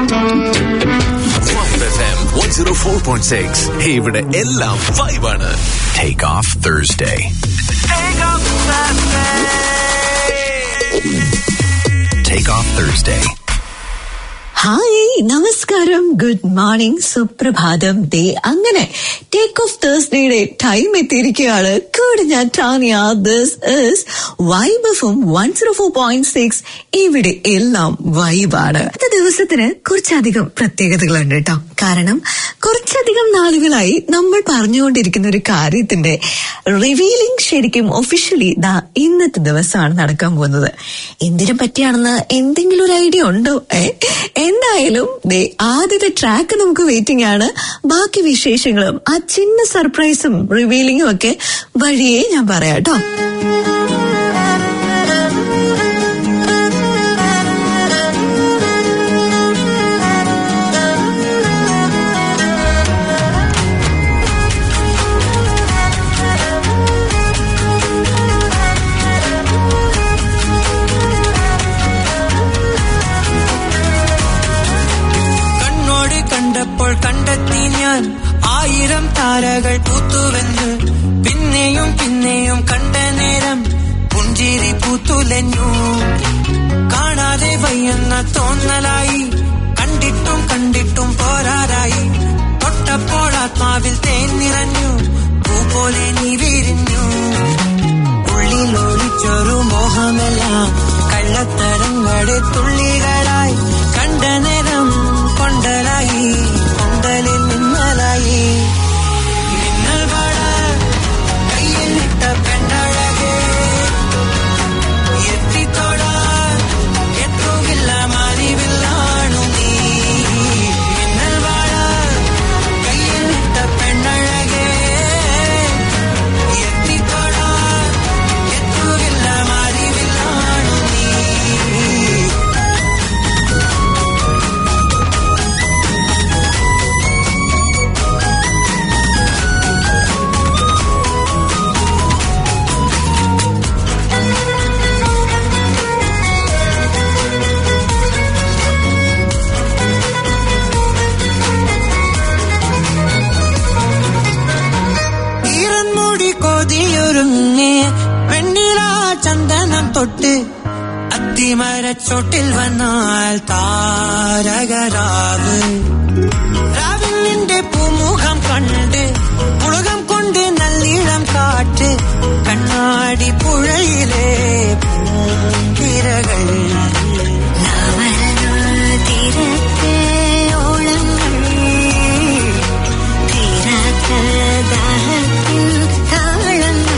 Zero four point six ഇവിടെ എല്ലാം ഫൈവാണ് take off Thursday take off Thursday hi നമസ്കാരം ഗുഡ് മോർണിംഗ് സുപ്രഭാതം ദേ അങ്ങനെ ടേക്ക് ഓഫ് തേഴ്സ്ഡേയുടെ ടൈം എത്തിയിരിക്കുകയാണ് കൂടെ ഞാൻ ടാനിയ ദിസ് ഇസ് വൈബ് എഫും one zero four point six ഇവിടെ എല്ലാം വൈബാണ് ഇന്നത്തെ ദിവസത്തിന് കുറച്ചധികം പ്രത്യേകതകളുണ്ട് കേട്ടോ കാരണം കുറച്ചധികം നാളുകളായി നമ്മൾ പറഞ്ഞുകൊണ്ടിരിക്കുന്ന ഒരു കാര്യത്തിന്റെ റിവീലിംഗ് ശരിക്കും ഒഫീഷ്യലി ദാ ഇന്നത്തെ ദിവസമാണ് നടക്കാൻ പോകുന്നത് എന്തിനു പറ്റിയാണെന്ന് എന്തെങ്കിലും ഒരു ഐഡിയ ഉണ്ടോ ഏ എന്തായാലും ദേ ആദ്യത്തെ ട്രാക്ക് നമുക്ക് വെയിറ്റിംഗ് ആണ് ബാക്കി വിശേഷങ്ങളും ആ ചിന്ന സർപ്രൈസും റിവീലിംഗും ഒക്കെ വഴിയേ ഞാൻ പറയാം കേട്ടോ കണ്ണോട് കണ്ടപ്പോൾ കണ്ടെത്തി ഞാൻ ആയിരം താരകൾ പൂത്തുവെന്ന് പിന്നെയും പിന്നെയും കണ്ട നേരം പുഞ്ചിരി പൂത്തുലഞ്ഞു കാണാതെ വയ്യെന്ന തോന്നലായി കണ്ടിട്ടും കണ്ടിട്ടും പോരാറായി തൊട്ടപ്പോൾ ആത്മാവിൽ തേൻ നിറഞ്ഞു പൂ പോലെ നീ വിരിഞ്ഞു ഉള്ളിൽ ഒളിച്ചൊരു മോഹമെല്ലാം കള്ളത്തരങ്ങളുടെ തുള്ളികളായി കണ്ട നേരം കൊണ്ടലായി കൊണ്ടലിൽ മിന്നലായി മിന്നൽ വാട കയ്യിൽ ഇട്ട പെണ്ണഴകേ എത്തിത്തൊടാൻ എത്തുകില്ല മാറിവില്ലാണു നീ മിന്നൽ വാട കയ്യിൽ ഇട്ട പെണ്ണഴകേ എത്തിത്തൊടാൻ എത്തുകില്ല മാറിവില്ലാണു നീ ഈറൻമുടി കൊതിയൊരുങ്ങി വെണ്ണില ചന്ദനം തൊട്ട് അത്തിമരച്ചോട്ടിൽ വന്നാൽ താരകരാവ് രാവിൽ നിന്റെ പൂമുഖം കണ്ട് പുളകം കൊണ്ട് നല്ലിളം കാറ്റ് കണ്ണാടി പുഴയിലെ പൂങ്കിരകൾ തീരത്തെ ഓളങ്ങൾ തീരാത്ത ദാഹത്തിൻ താളങ്ങൾ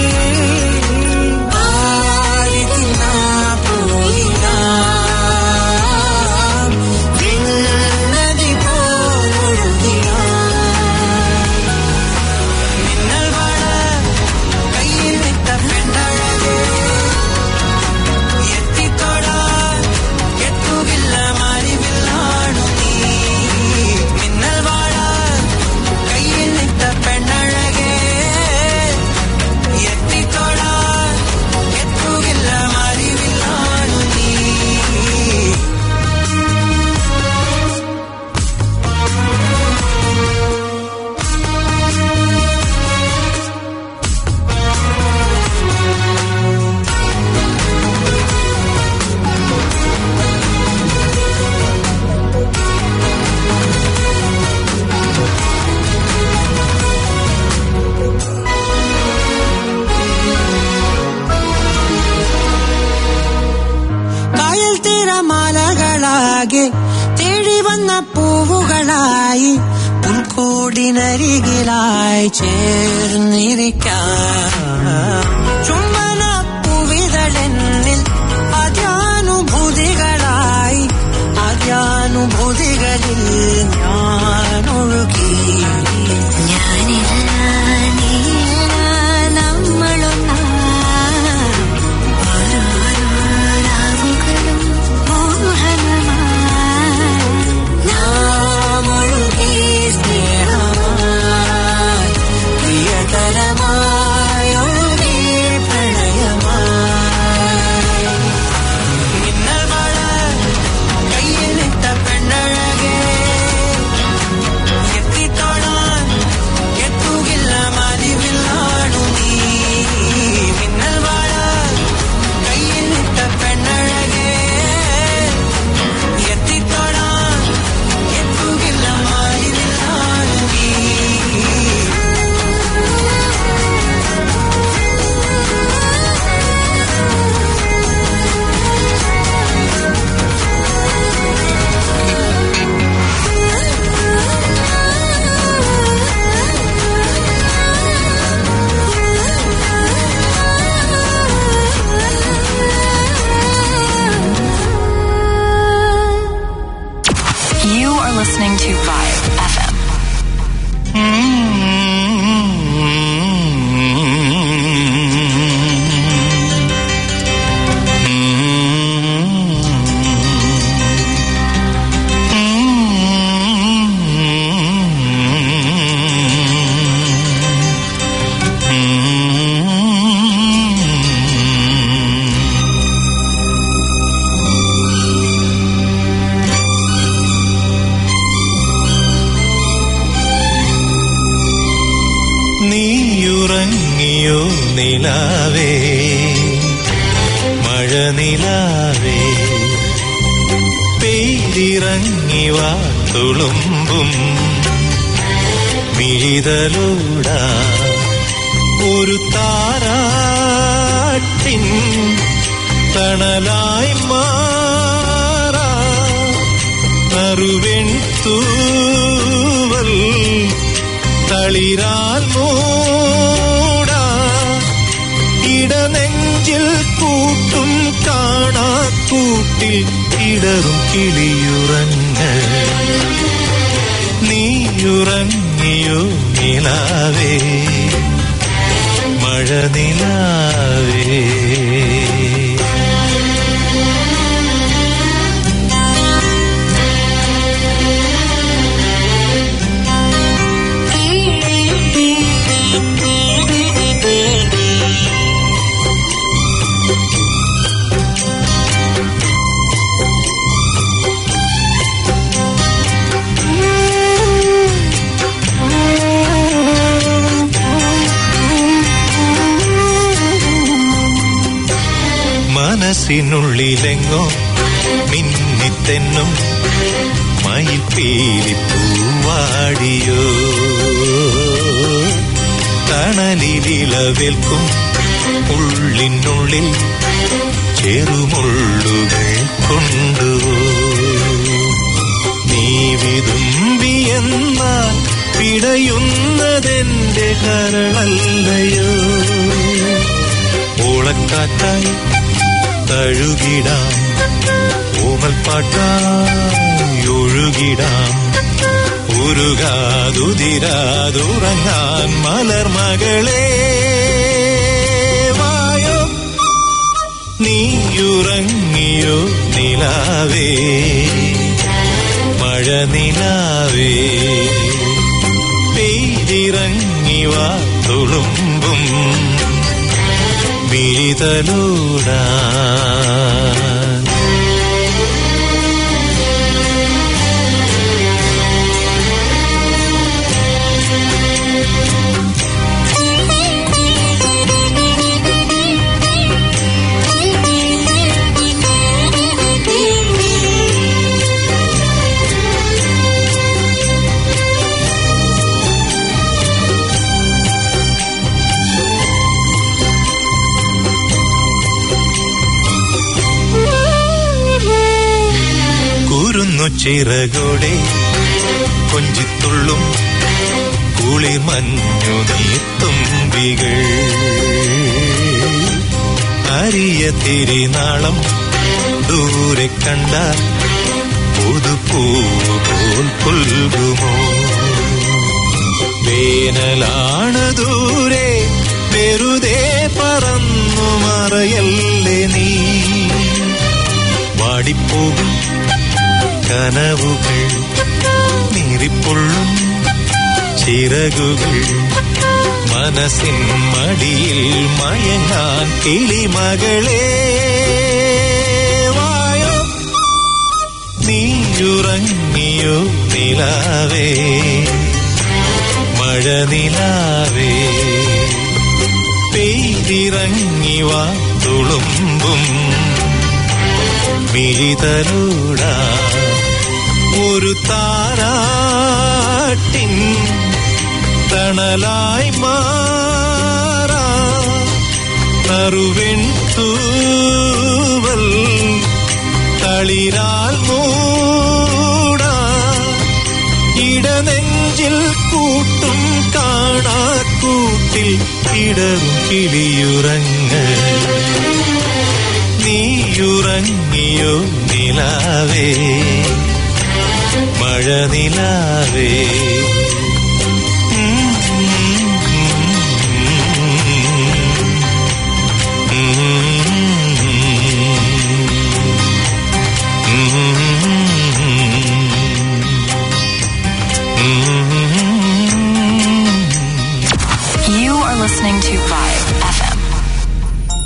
ആരിതിനാ പോയിനാം വിണ്ണതി പോലൊഴുകിനാം മിന്നൽ വാഴ കയ്യിൽ വിട്ട പെണ്ണഴകേ എത്തിത്തൊടാൻ എത്തുകില്ല മാറിവില്ലാണു നീ മിന്നൽ വാഴ കയ്യിൽ വിട്ട പെണ്ണഴകേ എത്തിത്തൊടാൻ എത്തുകില്ല മാറിവില്ലാണു നീ കായൽ തീരമാലകളാകെ തേടി വന്ന പൂവുകളായി പുൽക്കൂടിനരികിലായി ചേർന്നിരിക്കാം ചുംബന പൂവിതളെന്നിൽ ആദ്യാനുഭൂതികളായി ആദ്യാനുഭൂതികളിൽ ഞാൻ ഒഴുകി ഞാനില്ല നീല നമ്മളൊന്നാ ഓരോരോ രാവുകളും മോഹനമായി നാം ഒഴുകി സ്നേഹമായി പ്രിയതരമായി ഒഴുകി പ്രണയമായി മിന്നൽ മഴ കയ്യിലിട്ട പെണ്ണഴ You are listening to Vibe FM. നീയുറങ്ങിയോ നിലാവേ മഴ നിലാവേ പെയ്തിറങ്ങി വാ തുളുമ്പും മിഴിതലൂടാ ഒരു താരാട്ടിൻ തണലായി മാറാ നറുവെൺ തൂവൽ തളിരാൽ മൂടാ ഇടനെഞ്ചിൽ കൂട്ടും കാണാ കൂട്ടിൽ ഇടറും കിളിയുറങ്ങ നീയുറങ്ങിയോ നിലാവേ മഴ നിലാവേ മനസ്സിനുള്ളിലെങ്ങോ മിന്നിത്തെന്നും മയിൽ പീലിപ്പൂവാടിയോ തണലിലിളവേൽക്കും ഉള്ളിനുള്ളിൽ ചെറുമുള്ളുകൾ കൊണ്ടുവോ നീ വിതുമ്പിയെന്നാൽ പിടയുന്നതെന്റെ കരളല്ലയോ ഓളക്കാറ്റായി തഴുകിടാം ഓമൽപ്പാട്ടായി ഒഴുകിടാം ഉരുകാതുതിരാതുറങ്ങാൻ മലർമകളെ വായോ നീയുറങ്ങിയോ നിലാവേ മഴ നിലാവേ പെയ്തിറങ്ങി വാ തുളുമ്പും മിഴിതലൂടാ കുരുന്നു ചിറകോടെ കൊഞ്ചിത്തുള്ളും കുളിർ മഞ്ഞു നീത്തുമ്പികൾ അരിയ തിരിനാളം ദൂരെ കണ്ട പുതുപ്പൂവ് പോൽ പുൽകുമോ വേനലാണ് ദൂരെ വെറുതെ പറന്നു മറയല്ലേ നീ വാടിപ്പോകും കനവുകൾ നീറിപ്പൊള്ളും ചിറകുകൾ മനസ്സിൻ മടിയിൽ മയങ്ങാൻ കിളിമകളെ വായോ നീയുറങ്ങിയോ നിലാവേ മഴ നിലാവേ പെയ്തിറങ്ങി വാ തുളുമ്പും മിഴിതലൂടാ ഒരു താരാട്ടിൻ തണലായി മാറാ നറുവെൺ തൂവൽ തളിരാൽ മൂടാ ഇടനെഞ്ചിൽ കൂട്ടും കാണാ കൂട്ടിൽ ഇടറും കിളിയുറങ്ങ നീയുറങ്ങിയോ നിലാവേ മഴനിലാവേ You are listening to Vibe FM.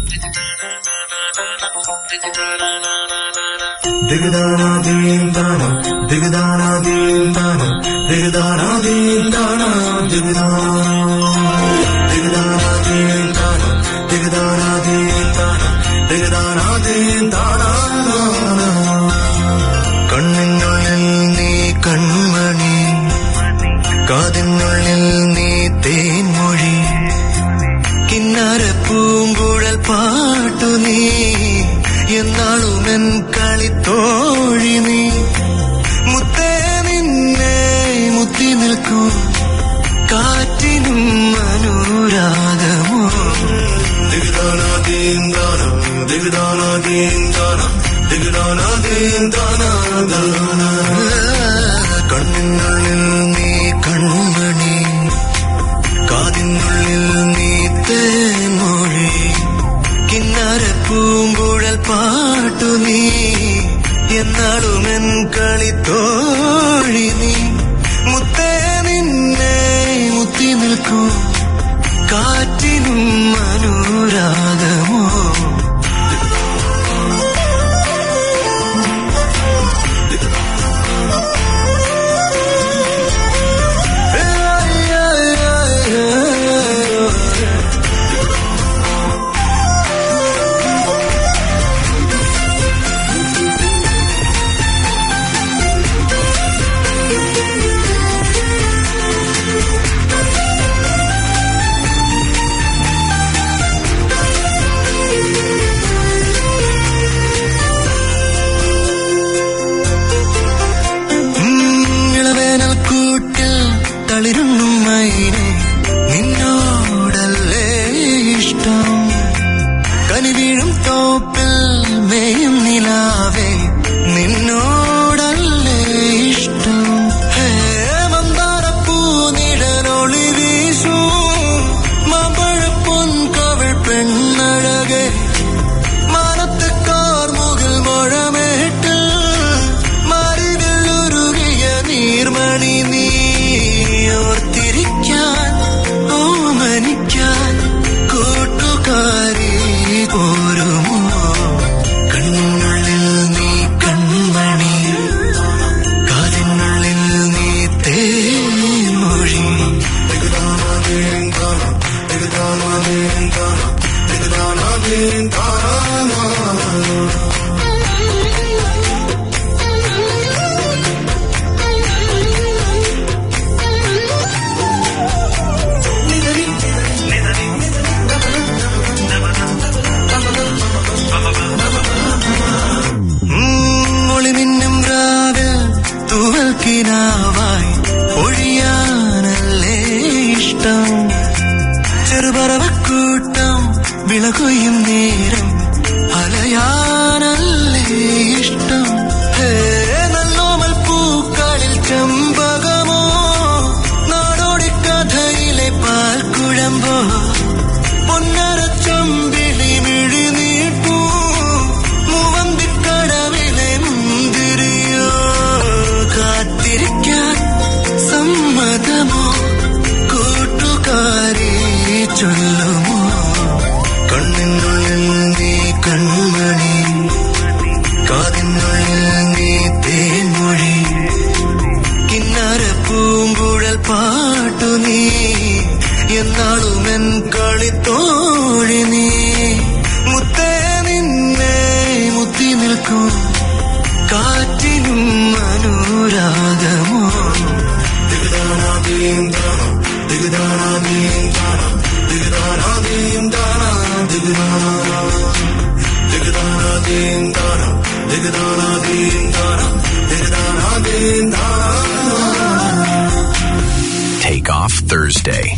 കണ്ണിനുള്ളിൽ നീ കൺമണി കാതിനുള്ളിൽ നീ തേൻമൊഴി കിന്നാര പൂങ്കുഴൽ പാട്ടു നീ എന്നാളുമെൻ കളിത്തോഴി നീ മുത്തേ നിന്നെ മുത്തി നിൽക്കൂ കാറ്റിനും അനുരാഗമോ ദിഗ്ദാനാദീന്ദാനം ദിഗ്ദാനാദീന്ദാനം കണ്ണിനുള്ളിൽ നീ കൺമണി കാതിനുള്ളിൽ നീ തേൻമൊഴി കിന്നാര പൂങ്കുഴൽ പാട്ടു നീ എന്നാളുമെൻ കളിത്തോഴി നീ മുത്തേ നിന്നെ മുത്തി നിൽക്കൂ കാറ്റിനും അനുരാഗമോ ഇളവേനൽ കൂട്ടിൽ തളിരുന്നു മൈനെ നിന്നോടല്ലേ ഇഷ്ടം കനി വീഴും തോപ്പിൽ മേയും നിലാവേ നിന്നോടല്ലേ ഇഷ്ടം ഹേ മന്ദാരപ്പൂ നിഴലൊളി വീശൂ മാമ്പഴപ്പൊൻ കവിൾ പെണ്ണഴകേ മാനത്ത് കാർമുകിൽ മഴമേട്ട് മറിവിലുരുകിയ നീർമണി നീ ഓർത്തിരിക്കാൻ ഓമനിക്കാൻ കൂട്ടുകാരി പോരുമോ കണ്ണുള്ളിൽ നീ കൺമണി കാലിനുള്ളിൽ നീ തേൻമൊഴി ഒളിമിന്നും രാവിൽ തൂവൽ കിനാവായി ഒഴിയാനല്ലേ ഇഷ്ടം ചെറുപറവക്കൂട്ടം വിളകൊയ്യും നേരം അലയാനല്ലേ ഇഷ്ടം ഹേ നല്ലോമൽ പൂക്കളിൽ ചെമ്പകമോ നാടോടി കഥയിലെ പാൽക്കുഴമ്പോ പൊന്നരച്ചമ്പിളി മിഴി നീട്ടൂ മൂവന്തിക്കടവിലെ മുന്തിരിയോ കാത്തിരിക്കാൻ സമ്മതമോ കൂട്ടുകാരി ചൊല്ലുമോ കണ്ണിനുള്ളിൽ നീ കൺമണി കാതിനുള്ളിൽ നീ തേൻമൊഴി കിന്നാര പൂങ്കുഴൽ പാട്ടു നീ എന്നാളുമെൻ കളിത്തോഴി നീ മുത്തേ നിന്നെ മുത്തി നിൽക്കൂ കാറ്റിനും അനുരാഗമോ Take off Thursday.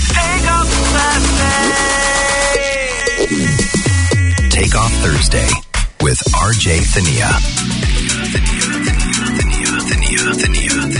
Take off Thursday with RJ Thania. Thania, Thania, Thania, Thania, Thania.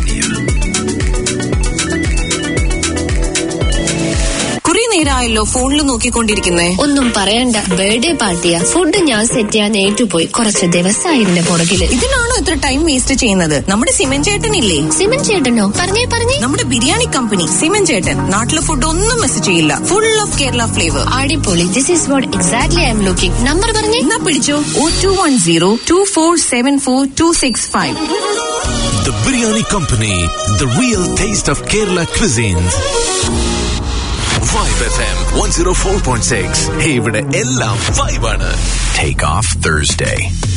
നാളായല്ലോ ഫോണിൽ നോക്കിക്കൊണ്ടിരിക്കുന്നേ ഒന്നും പറയണ്ട ബർത്ത്ഡേ പാർട്ടിയാ ഫുഡ് ഞാൻ സെറ്റ് ചെയ്യാൻ ഏറ്റുപോയി കുറച്ച് ദിവസമായി ഇതിന്റെ പുറകില് ഇതിനാണോ ഇത്ര ടൈം വേസ്റ്റ് ചെയ്യുന്നത് നമ്മുടെ സിമൻ ചേട്ടനില്ലേ സിമൻ ചേട്ടനോ പറഞ്ഞേ പറഞ്ഞേ നമ്മുടെ ബിരിയാണി കമ്പനി സിമൻ ചേട്ടൻ നാട്ടിലെ ഫുഡ് ഒന്നും മിസ് ചെയ്യില്ല ഫുൾ ഓഫ് കേരള ഫ്ലേവർ അടിപൊളി this is what exactly I M looking number പറഞ്ഞേ എന്നാ പിടിച്ചോ ഓ two one zero two four seven four two six five The Biryani Company, the real taste of Kerala cuisines. Vibe FM 104.6. Hey, ഇവിടെ എല്ലാം vibe ആണ്. Take off Thursday.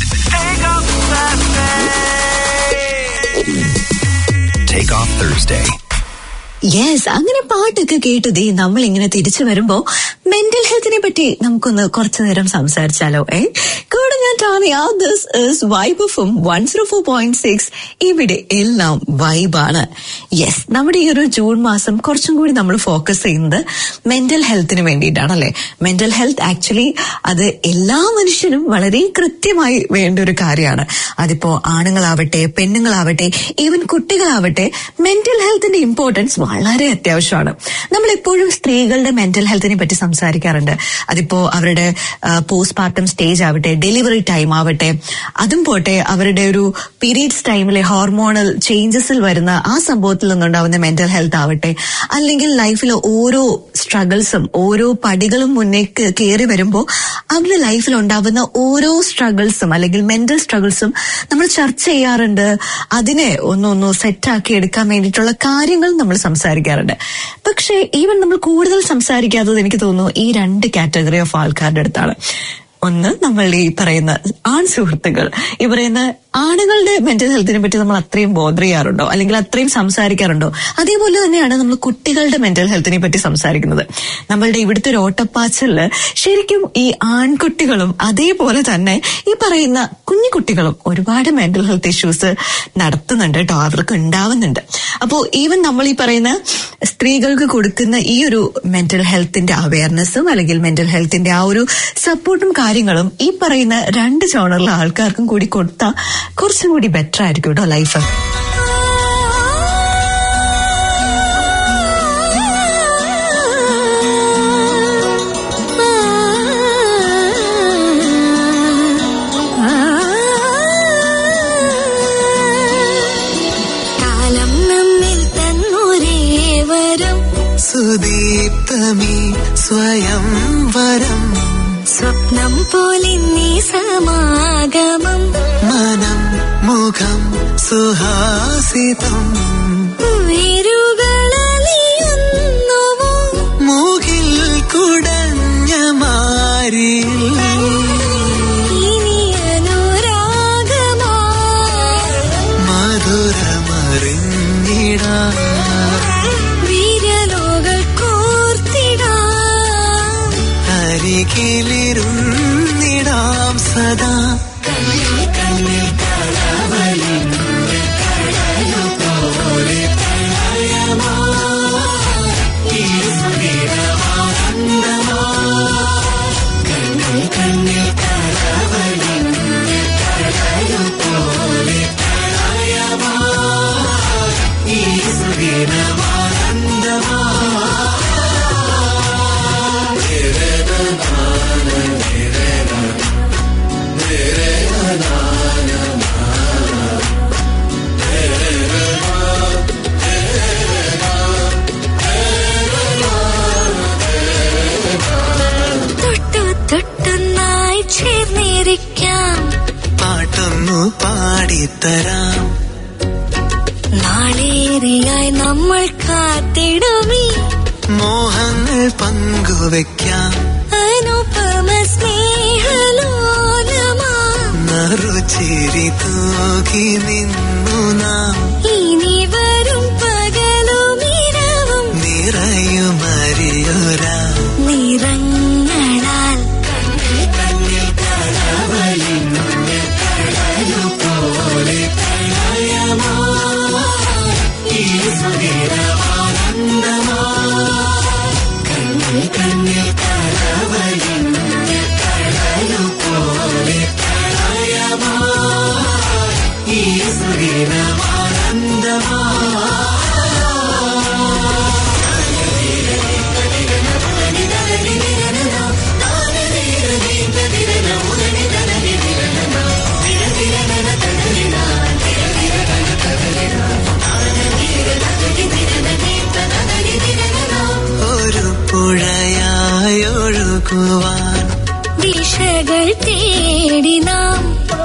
Take off Thursday. Yes അങ്ങനെ പാട്ടൊക്കെ കേട്ട് ദേ നമ്മൾ ഇങ്ങനെ തിരിച്ചു വരുമ്പോ മെന്റൽ ഹെൽത്തിനെ പറ്റി നമുക്കൊന്ന് കുറച്ചു നേരം സംസാരിച്ചാലോ ഏ കൂടെ ഞാൻ ടാനിയ ദിസ് ഇസ് വൈബ് എഫും one zero four point six ഇവിടെ എല്ലാം വൈബാണ് യെസ് നമ്മുടെ ഈ ഒരു ജൂൺ മാസം കുറച്ചും കൂടി നമ്മൾ ഫോക്കസ് ചെയ്യുന്നത് മെന്റൽ ഹെൽത്തിന് വേണ്ടിയിട്ടാണ് അല്ലെ മെന്റൽ ഹെൽത്ത് ആക്ച്വലി അത് എല്ലാ മനുഷ്യനും വളരെ കൃത്യമായി വേണ്ട ഒരു കാര്യമാണ് അതിപ്പോ ആണുങ്ങളാവട്ടെ പെണ്ണുങ്ങളാവട്ടെ ഈവൻ കുട്ടികളാവട്ടെ മെന്റൽ ഹെൽത്തിന്റെ ഇമ്പോർട്ടൻസ് വളരെ അത്യാവശ്യമാണ് നമ്മൾ എപ്പോഴും സ്ത്രീകളുടെ മെന്റൽ ഹെൽത്തിനെ പറ്റി സംസാരിക്കാറുണ്ട് അതിപ്പോ അവരുടെ പോസ്റ്റ് പാർട്ടം സ്റ്റേജ് ആവട്ടെ ഡെലിവറി ടൈം ആവട്ടെ അതും പോട്ടെ അവരുടെ ഒരു പീരീഡ്സ് ടൈമിലെ ഹോർമോണൽ ചേഞ്ചസിൽ വരുന്ന ആ സംഭവത്തിൽ നിന്നുണ്ടാവുന്ന മെന്റൽ ഹെൽത്ത് ആവട്ടെ അല്ലെങ്കിൽ ലൈഫിലെ ഓരോ സ്ട്രഗിൾസും ഓരോ പടികളും മുന്നേക്ക് കയറി വരുമ്പോൾ അവരുടെ ലൈഫിൽ ഉണ്ടാവുന്ന ഓരോ സ്ട്രഗിൾസും അല്ലെങ്കിൽ മെന്റൽ സ്ട്രഗിൾസും നമ്മൾ ചർച്ച ചെയ്യാറുണ്ട് അതിനെ ഒന്നൊന്ന് സെറ്റാക്കി എടുക്കാൻ വേണ്ടിയിട്ടുള്ള കാര്യങ്ങൾ നമ്മൾ സംസാരിക്കാറുണ്ട് പക്ഷേ ഈവൻ നമ്മൾ കൂടുതൽ സംസാരിക്കാത്തത് എനിക്ക് തോന്നുന്നു ഈ രണ്ട് കാറ്റഗറി ഓഫ് ആൾക്കാരുടെ അടുത്താണ് ഒന്ന് നമ്മൾ ഈ പറയുന്ന ആൺ സുഹൃത്തുക്കൾ ഈ പറയുന്ന ആണുങ്ങളുടെ മെന്റൽ ഹെൽത്തിനെ പറ്റി നമ്മൾ അത്രയും ബോധർ ചെയ്യാറുണ്ടോ അല്ലെങ്കിൽ അത്രയും സംസാരിക്കാറുണ്ടോ അതേപോലെ തന്നെയാണ് നമ്മൾ കുട്ടികളുടെ മെന്റൽ ഹെൽത്തിനെ പറ്റി സംസാരിക്കുന്നത് നമ്മളുടെ ഇവിടുത്തെ ഒരു ഓട്ടപ്പാച്ചലില് ശരിക്കും ഈ ആൺകുട്ടികളും അതേപോലെ തന്നെ ഈ പറയുന്ന കുഞ്ഞു കുട്ടികളും ഒരുപാട് മെന്റൽ ഹെൽത്ത് ഇഷ്യൂസ് നടത്തുന്നുണ്ട് കേട്ടോ അവർക്ക് ഉണ്ടാവുന്നുണ്ട് അപ്പോ ഈവൻ നമ്മൾ ഈ പറയുന്ന സ്ത്രീകൾക്ക് കൊടുക്കുന്ന ഈ ഒരു മെന്റൽ ഹെൽത്തിന്റെ അവയർനെസ്സും അല്ലെങ്കിൽ മെന്റൽ ഹെൽത്തിന്റെ ആ ഒരു സപ്പോർട്ടും കാര്യങ്ങളും ഈ പറയുന്ന രണ്ട് ജോണറിലെ ആൾക്കാർക്കും കൂടി കൊടുത്താൽ കുറച്ചും കൂടി ബെറ്റർ ആയിരിക്കും കേട്ടോ ലൈഫ് കാലം നമ്മിൽ തന്നൊരേ വരം സുദീപ്തമീ സ്വയം വരം സ്വപ്നം പോലെ നീ സമാഗമം മനം മുഖം സുഹാസിതം ഉയരുകളലിയുന്നുവോ മൂകിൽ കുടഞ്ഞ മാരിൽ ഇനി അനുരാഗമാ മധുരമറിഞ്ഞിടാ വിരലുകൾ കോർത്തിടാം അരികിലിരുന്നിടാം സദാ തൊട്ടു തൊട്ടൊന്നായി ചേർന്നിരിക്കാം പാട്ടൊന്നു പാടിത്തരാം നാളേറെയായി നമ്മൾ കാത്തിടുമീ മോഹങ്ങൾ പങ്കുവെക്കാം അനുപമ സ്നേഹലോലമാ നറുചിരി തൂകി നിന്നു നാം ഇനി വരും പകലും ഇരവും നിറയുമറിയൊരാ നിറങ്ങളാൽ ഈ സുദിനമാ പോകുവാൻ ദിശകൾ തേടി നാം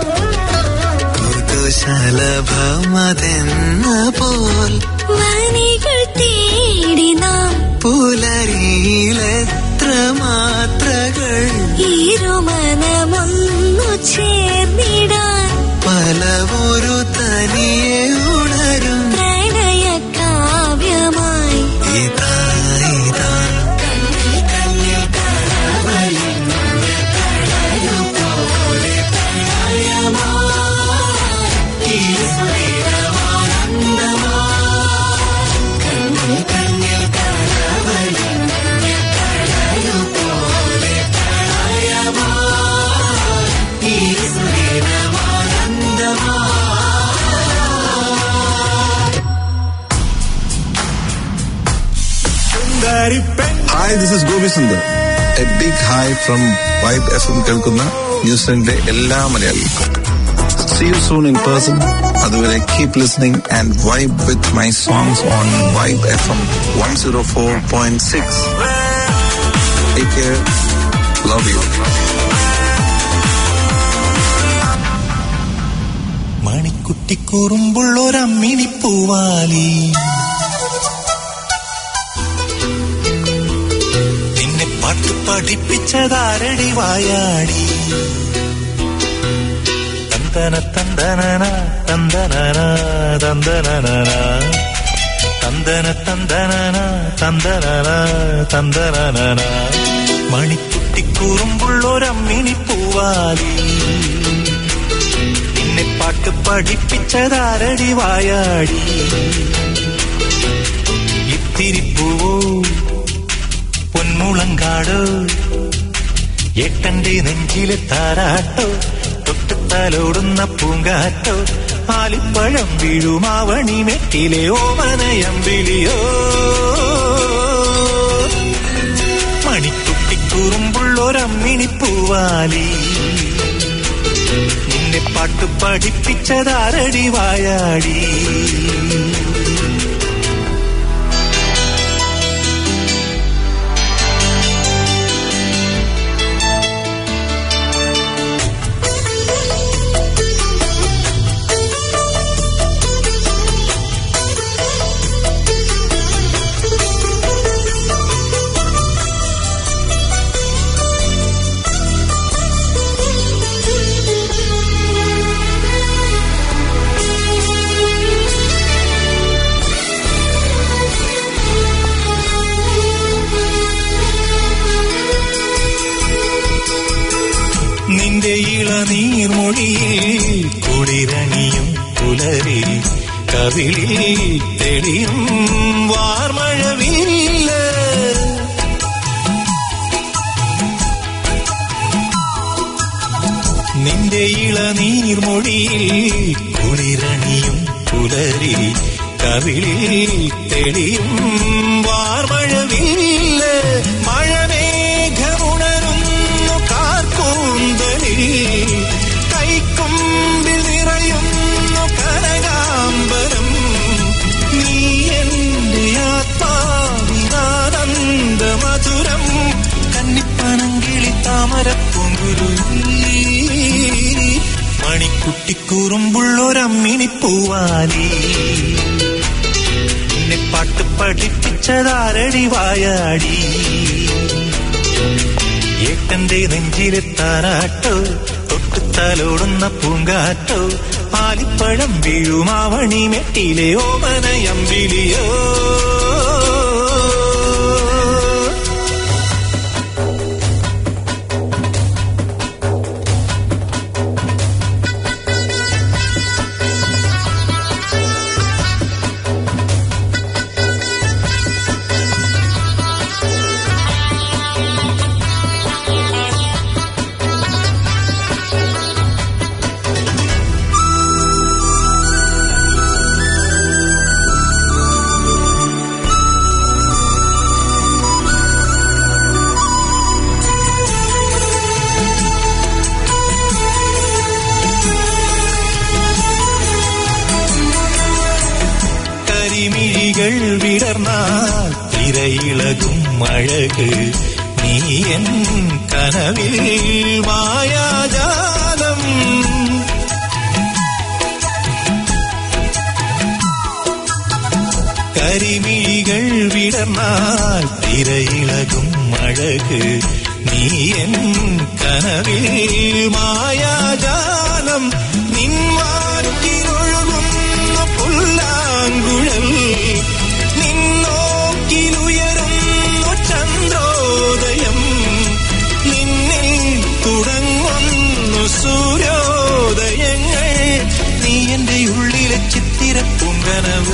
പുതുശലഭമതെന്ന പോൽ വനികൾ തേടി നാം പുലരിയിലെത്ര മാത്രകൾ ഇരുമനമൊന്നു ചേർന്നിടാൻ പല ഒരു തനിയെ ഉണരും പ്രണയ കാവ്യമായി ഇതാ ഇതാ hi this is Gopi Sundar a big hi from Vibe F M കേൾക്കുന്ന ന്യൂസിലൻഡിലെ എല്ലാ മലയാളികൾക്കും see you soon in person അതുവരെ keep listening and vibe with my songs on Vibe F M one zero four point six take care love you മണിക്കുട്ടിക്കൂറുമ്പുള്ളൊരമ്മിണി പൂവാലി നിന്നെ പാട്ട് പഠിപ്പിച്ചതാരടി വായാടി തന്തന തന്തനന തന്തനന തന്തനന തന്തന തന്തനന തന്തനന തന്തനന മണിക്കുട്ടിക്കൂറുമ്പുള്ളൊരമ്മിണി പൂവാലി നിന്നെ പാട്ട് പഠിപ്പിച്ചതാരടി വായാടി ഇത്തിരി പൂവോ പൊന്മുളങ്കാടോ എട്ടന്റെ നെഞ്ചിലെ താരാട്ടോ തൊട്ടുത്താലോടുന്ന പൂങ്കാറ്റോ ആലിപ്പഴം വീഴുമാവണി മെറ്റിലെ ഓമനയമ്പിളിയോ മണിക്കുട്ടിക്കുറുമ്പുള്ളൊരമ്മിണി പൂവാലി നിന്നെ പാട്ട് പഠിപ്പിച്ചതാരടി വായാടി നിന്റെ ഇളനീർമൊഴിയിൽ കുളിരണിയും പുലരി കവിളിൽ തെളിയും വാർമഴവില്ല നിന്റെ ഇളനീർമൊഴിയിൽ കുളിരണിയും പുലരി കവിളിൽ തെളിയും വാർമഴവില്ല മഴമേഘമുണരുന്നു കാർക്കൂന്തലിൽ കൈക്കൊമ്പിൽ നിറയുന്നു കനകാംബരം നീ എന്റെ ആത്മാവിനാനന്ദ മധുരം കന്നിപ്പനങ്കിളി താമരപ്പൂങ്കുരു മണിക്കുട്ടിക്കൂറുമ്പുള്ളൊരമ്മിണി പൂവാലി നിന്നെ പാട്ട് പഠിപ്പിച്ചതാരടി വായാടി ഏട്ടന്റെ നെഞ്ചിലെ താരാട്ടോ തൊട്ടുത്താലോടുന്ന പൂങ്കാറ്റോ ആലിപ്പഴം വീഴുമാവണി മെട്ടിലെ ഓമനയമ്പിളിയോ കരിമിഴികൾ വിടർന്നാൽ തിരയിളകും അഴക് നീ എൻ കനവിൽ മായാജാലം കരിമിഴികൾ വിടർന്നാൽ തിരയിളകും അഴക് നീ എൻ കനവിൽ മായാജാലം നിൻവാക്കിലൊഴുകുന്ന പുല്ലാങ്കുഴൽ നിന്നോക്കിലുയരുന്നു ചന്ദ്രോദയം നിന്നിൽ തുടങ്ങുന്നു സൂര്യോദയങ്ങൾ നീ എന്റെ ഉള്ളിലെ ചിത്തിരപ്പുങ്കനവ്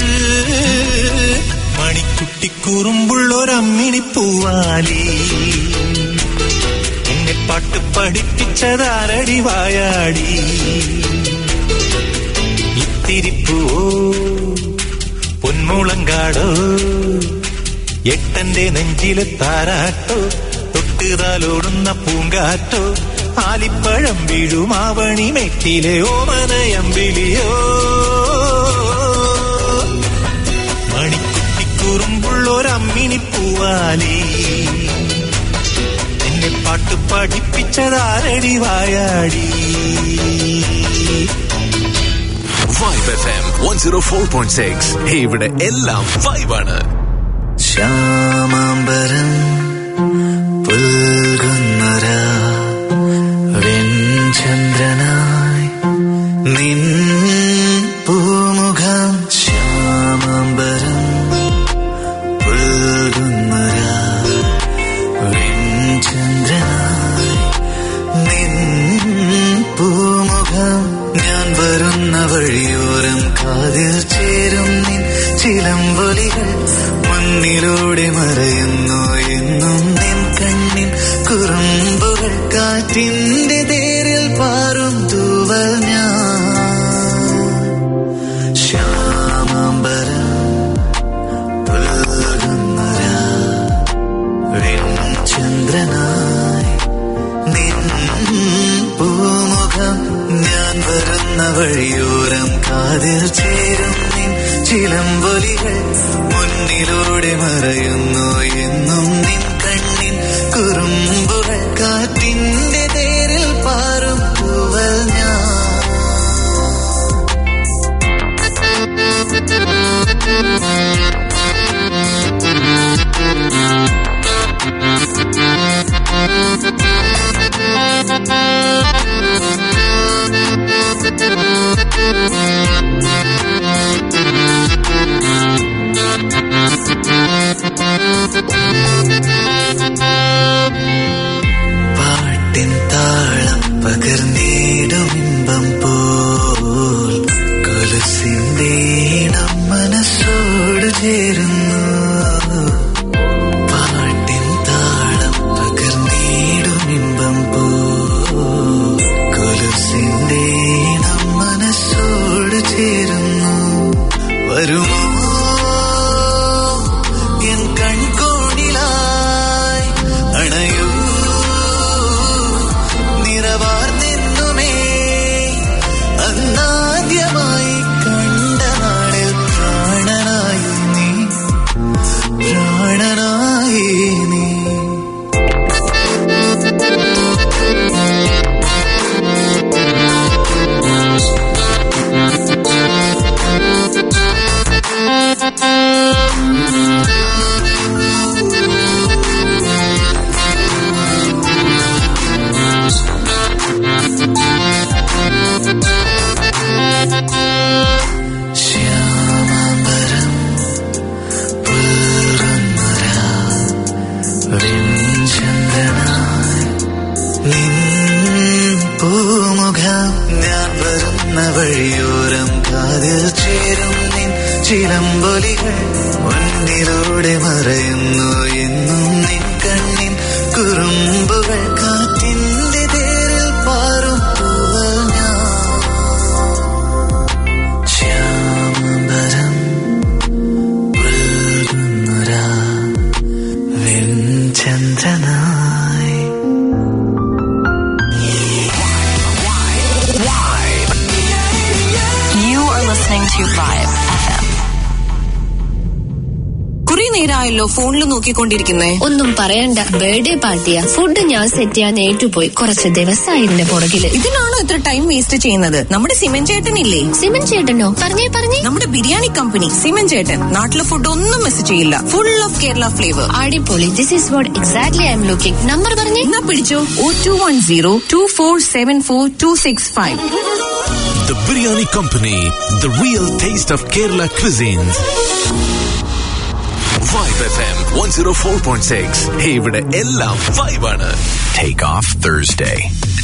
മണിക്കുട്ടിക്കുറുമ്പുള്ളൊരമ്മിണിപ്പൂവാലി എന്നെ പാട്ട് പഠിപ്പിച്ചതാരടി വായാടി ഇത്തിരിപ്പൂവോ പൊന്മുളങ്കാടോ എട്ടന്റെ നെഞ്ചിലെ താരാട്ടോ തൊട്ടുതാലോടുന്ന പൂങ്കാറ്റോ ആലിപ്പഴം വീഴുമാവണി മെറ്റിലെ ഓമനയമ്പിളിയോ മണിക്കുട്ടിക്കുറുമ്പുള്ളൊരമ്മിണിപ്പൂവാലി എന്നെ പാട്ട് പഠിപ്പിച്ചതാരടി വായാടി Vibe F M one zero four point six ഇവിടെ എല്ലാം വൈബാണ് ശ്യാമാംബരം പുൽകുന്നര വെഞ്ചന്ദ്രനായി നിൻ പൂമുഖം ശ്യാമാംബരം പുൽകുന്നര വെഞ്ചന്ദ്രനായി നിൻ പൂമുഖം ഞാൻ വരുന്ന വഴിയോരം കാതിൽ ചേരും നിൻ ചിലമ്പൊലികൾ മുന്നിലൂടെ മറയുന്നു എന്നും നിൻ കണ്ണിൻ കുറുമ്പുകൾ കാറ്റിന്റെ തേരിൽ പാറും തൂവൽ ഞാൻ ശ്യാമാംബരം പുൽകുന്നര ചന്ദ്രനായി നിൻ പൂമുഖം ഞാൻ വരുന്ന വഴിയോരം കാതിൽ ചേരും നിൻ ചിലമ്പൊലികൾ മുന്നിലൂടെ മറയുന്നു എന്നും നിൻ കണ്ണിൻ കുറുമ്പുകൾ കാറ്റിന്റെ തേരിൽ പാറും പൂവൽ ഞാൻ പാട്ടിൻ താളം പകർന്നിടും ഇമ്പം പോൽ കൊലുസിന്റെ ഇടം മനസ്സോട് ചേരുന്നു പാട്ടിൻ താളം പകർന്നിടും ഇമ്പം പോൽ കൊലുസിന്റെ ഇടം മനസ്സോട് ചേരുന്നു വരുമോ എൻ കൺകോണിലായി അണയൂ നിറവാർന്നെന്നുമേ അന്നാദ്യമായി കണ്ട നാളിൽ പ്രാണനായി നീ പ്രാണനായി നീ ശ്യാമാംബരം പുൽകുന്നര വെഞ്ചന്ദ്രനായി നിൻ പൂമുഖം ഞാൻ വരുന്ന വഴിയോരം കാതിൽ ചേരും നിൻ ചിലമ്പൊലികൾ മുന്നിലൂടെ മറയുന്നു എന്നും നിൻ കണ്ണിൻ കുറുമ്പുകൾ കാറ്റിന്റെ തേരിൽ പാറും പൂവൽ ഞാൻ ശ്യാമംബരം പുൽകുന്നര വെഞ്ചന്ദ്രനായി You are listening to Vibe FM. കുറെ നേരം നേരമായല്ലോ ഫോണിൽ നോക്കിക്കൊണ്ടിരിക്കുന്നേ ഒന്നും പറയണ്ട ബർത്ത്ഡേ പാർട്ടിയാ ഫുഡ് ഞാൻ സെറ്റ് ചെയ്യാൻ ഏറ്റുപോയി കുറച്ച് ദിവസമായി ഇതിന്റെ പുറകില് ഇതിനാണോ ഇത്ര ടൈം വേസ്റ്റ് ചെയ്യുന്നത് നമ്മുടെ സിമൻ ചേട്ടനില്ലേ സിമൻ ചേട്ടനോ പറഞ്ഞേ പറഞ്ഞേ നമ്മുടെ ബിരിയാണി കമ്പനി സിമൻ ചേട്ടൻ നാട്ടിലെ ഫുഡ് ഒന്നും മിസ് ചെയ്യില്ല ഫുൾ ഓഫ് കേരള ഫ്ലേവർ അടിപൊളി this is what exactly I M looking number പറഞ്ഞേ എന്നാ പിടിച്ചോ ഓ two one zero two four seven four two six five The Biryani Company, the real taste of Kerala cuisines. Vibe FM 104.6. Hey, ഇവിടെ എല്ലാം vibe ആണ്. Take off Thursday.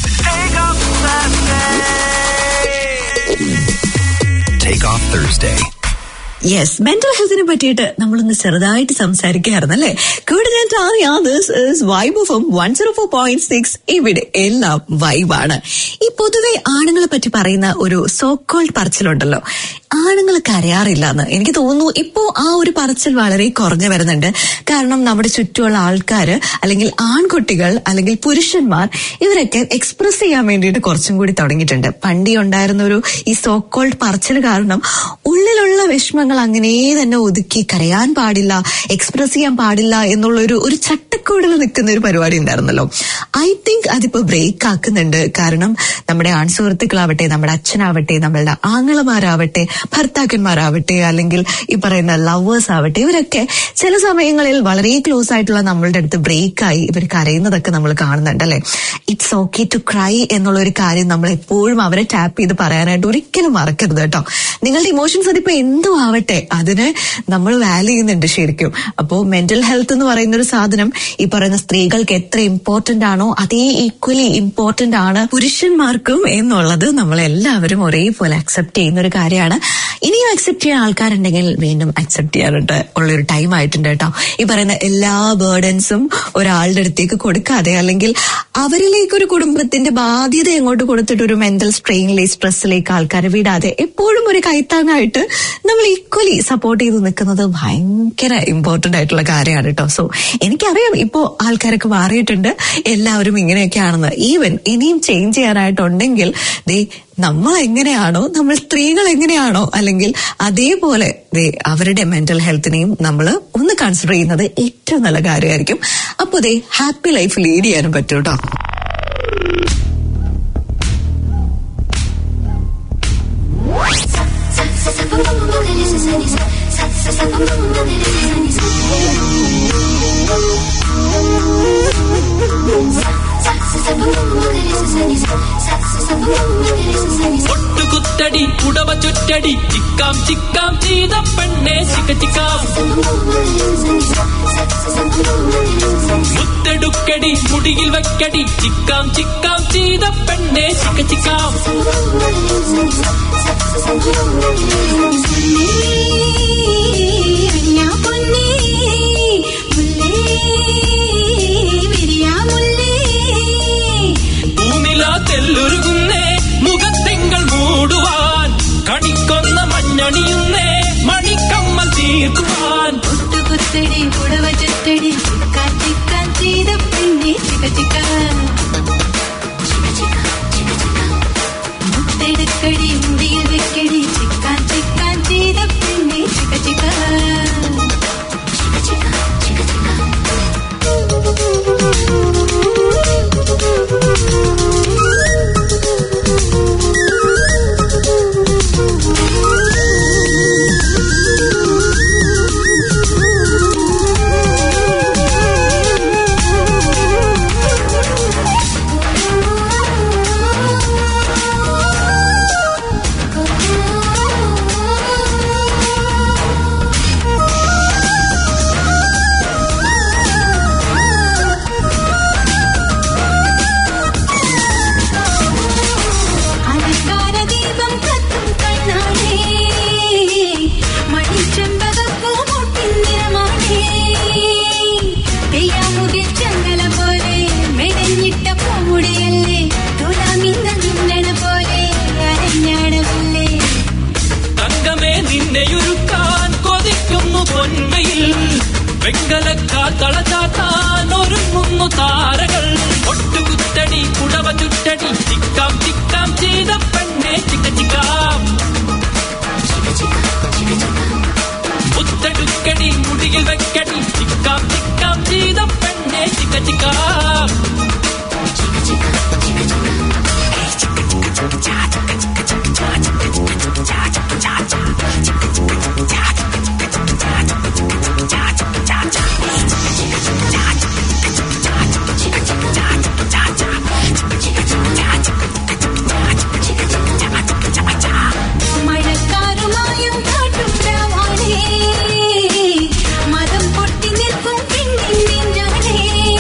Take off Thursday. Yes mental ഹെൽത്തിനെ പറ്റിയിട്ട് നമ്മളൊന്ന് ചെറുതായിട്ട് സംസാരിക്കായിരുന്നു അല്ലേ കൂടെ ഞാൻ Tania this is Vibe of one zero four point six ഇവിടെ എല്ലാം വൈബാണ് ഈ പൊതുവെ ആണുങ്ങളെ പറ്റി പറയുന്ന ഒരു സോ കോൾഡ് പറച്ചിലുണ്ടല്ലോ ആണുങ്ങൾ കരയാറില്ല എന്ന് എനിക്ക് തോന്നുന്നു ഇപ്പോ ആ ഒരു പറച്ചിൽ വളരെ കുറഞ്ഞു വരുന്നുണ്ട് കാരണം നമ്മുടെ ചുറ്റുമുള്ള ആൾക്കാര് അല്ലെങ്കിൽ ആൺകുട്ടികൾ അല്ലെങ്കിൽ പുരുഷന്മാർ ഇവരൊക്കെ എക്സ്പ്രസ് ചെയ്യാൻ വേണ്ടിയിട്ട് കുറച്ചും കൂടി തുടങ്ങിയിട്ടുണ്ട് പണ്ടി ഉണ്ടായിരുന്ന ഒരു ഈ സോ കോൾഡ് പറച്ചിൽ കാരണം ഉള്ളിലുള്ള വിഷമങ്ങൾ അങ്ങനെ തന്നെ ഒതുക്കി കരയാൻ പാടില്ല എക്സ്പ്രസ് ചെയ്യാൻ പാടില്ല എന്നുള്ള ഒരു ഒരു ചട്ടക്കൂടിൽ നിൽക്കുന്ന ഒരു പരിപാടി ഉണ്ടായിരുന്നല്ലോ ഐ തിങ്ക് അതിപ്പോ ബ്രേക്ക് ആക്കുന്നുണ്ട് കാരണം നമ്മുടെ ആൺസുഹൃത്തുക്കളാവട്ടെ നമ്മുടെ അച്ഛനാവട്ടെ നമ്മളുടെ ആങ്ങളമാരാവട്ടെ ഭർത്താക്കന്മാരാവട്ടെ അല്ലെങ്കിൽ ഈ പറയുന്ന ലവേഴ്സ് ആവട്ടെ ഇവരൊക്കെ ചില സമയങ്ങളിൽ വളരെ ക്ലോസ് ആയിട്ടുള്ള നമ്മളുടെ അടുത്ത് ബ്രേക്ക് ആയി ഇവർ കരയുന്നതൊക്കെ നമ്മൾ കാണുന്നുണ്ട് അല്ലെ ഇറ്റ്സ് ഓക്കെ ടു ക്രൈ എന്നുള്ള ഒരു കാര്യം നമ്മൾ എപ്പോഴും അവരെ ടാപ്പ് ചെയ്ത് പറയാനായിട്ട് ഒരിക്കലും മറക്കരുത് കേട്ടോ നിങ്ങളുടെ ഇമോഷൻസ് അതിപ്പോ എന്തും ആവട്ടെ അതിന് നമ്മൾ വാല്യൂ ചെയ്യുന്നുണ്ട് ശരിക്കും അപ്പോ മെന്റൽ ഹെൽത്ത് എന്ന് പറയുന്ന ഒരു സാധനം ഈ പറയുന്ന സ്ത്രീകൾക്ക് എത്ര ഇമ്പോർട്ടന്റ് ആണോ അതേ ഈക്വലി ഇമ്പോർട്ടന്റ് ആണ് പുരുഷന്മാർക്കും എന്നുള്ളത് നമ്മൾ എല്ലാവരും ഒരേപോലെ അക്സെപ്റ്റ് ചെയ്യുന്ന ഒരു കാര്യമാണ് ഇനിയും അക്സെപ്റ്റ് ചെയ്യാൻ ആൾക്കാരുണ്ടെങ്കിൽ വീണ്ടും അക്സെപ്റ്റ് ചെയ്യാനായിട്ട് ഉള്ളൊരു ടൈം ആയിട്ടുണ്ട് കേട്ടോ ഈ പറയുന്ന എല്ലാ ബേർഡൻസും ഒരാളുടെ അടുത്തേക്ക് കൊടുക്കാതെ അല്ലെങ്കിൽ അവരിലേക്ക് ഒരു കുടുംബത്തിന്റെ ബാധ്യത എങ്ങോട്ട് കൊടുത്തിട്ട് ഒരു മെന്റൽ സ്ട്രെയിനിലേക്ക് സ്ട്രെസ്സിലേക്ക് ആൾക്കാരെ വിടാതെ എപ്പോഴും ഒരു കൈത്താങ്ങായിട്ട് നമ്മൾ ഈക്വലി സപ്പോർട്ട് ചെയ്ത് നിൽക്കുന്നത് ഭയങ്കര ഇമ്പോർട്ടന്റ് ആയിട്ടുള്ള കാര്യമാണ് കേട്ടോ സോ എനിക്കറിയാം ഇപ്പോ ആൾക്കാരൊക്കെ മാറിയിട്ടുണ്ട് എല്ലാവരും ഇങ്ങനെയൊക്കെയാണെന്ന് ഈവൻ ഇനിയും ചേഞ്ച് ചെയ്യാനായിട്ടുണ്ടെങ്കിൽ ദേ നമ്മൾ എങ്ങനെയാണോ നമ്മൾ സ്ത്രീകൾ എങ്ങനെയാണോ അല്ലെങ്കിൽ അതേപോലെ ദേ അവരുടെ മെന്റൽ ഹെൽത്തിനെയും നമ്മൾ ഒന്ന് കൺസിഡർ ചെയ്യുന്നത് ഏറ്റവും നല്ല കാര്യമായിരിക്കും അപ്പൊ ദേ ഹാപ്പി ലൈഫ് ലീഡ് ചെയ്യാനും പറ്റും കേട്ടോ ഒട്ടുകുത്തടി ഉടവ ചുറ്റടി ചിക്കാം ചിക്കാം ചെയ്ത പെണ്ണെ ചിക്ക ചിക്കാം മുത്തെടുക്കടി മുടിയിൽ വെക്കടി ചിക്കാം ചിക്കാം ചെയ്ത പെണ്ണെ ചിക്ക ചിക്കാം പൂനില തെല്ലുരുകുന്നേ മുഖത്തെങ്കൾ മൂടുവാൻ കണിക്കൊന്ന മഞ്ഞണിയുന്നേ മണിക്കമ്മൽ തീർക്കുവാൻ കുത്തടി പുടവ ചുറ്റടി ചിക്കാൻ ചിക്കാൻ ചെയ്ത പെണ്ണെ ചിക്ക ചിക്ക മുത്തെടുക്കടി മുടിയിൽ വെക്കടി ചിക്കാൻ ചിക്കാൻ ചെയ്ത പെണ്ണെ ചിക്ക ചിക്ക അലങ്കാര ദീപം കത്തും കണ്ണാണേ മണിച്ചെമ്പകപ്പൂ മുട്ടിൻ നിറമാണേ പെയ്യാമുകിൽ ചങ്ങല പോലെ മെടഞ്ഞിട്ട പൂമുടിയല്ലേ തുലാമിന്ന മിന്നണ പോലെ അരഞ്ഞാടമല്ലേ തങ്കമേ നിന്നെയൊരുക്കാൻ കൊതിക്കുന്നു പൊന്മയിൽ വെങ്കലക്കാൽ തളചാത്താൻ ഒരുങ്ങുന്നു താരകൾ ഒട്ടുകുത്തടി കുടവ ചുറ്റടി ചിക്കാം ചിക്കാം ചെയ്ത പെണ്ണെ ചിക്ക ചിക്കാം മുത്തെടുക്ക വെക്കടി മുടിയിൽ വെക്കടി ചിക്കാം ചിക്കാം ചെയ്ത പെണ്ണെ ചിക്ക ചിക്കാം മഴക്കാറുമായും കാട്ടും രാവാണേ മതം പൊട്ടി നിൽക്കും പെണ്ണിൻ നെഞ്ചാണേ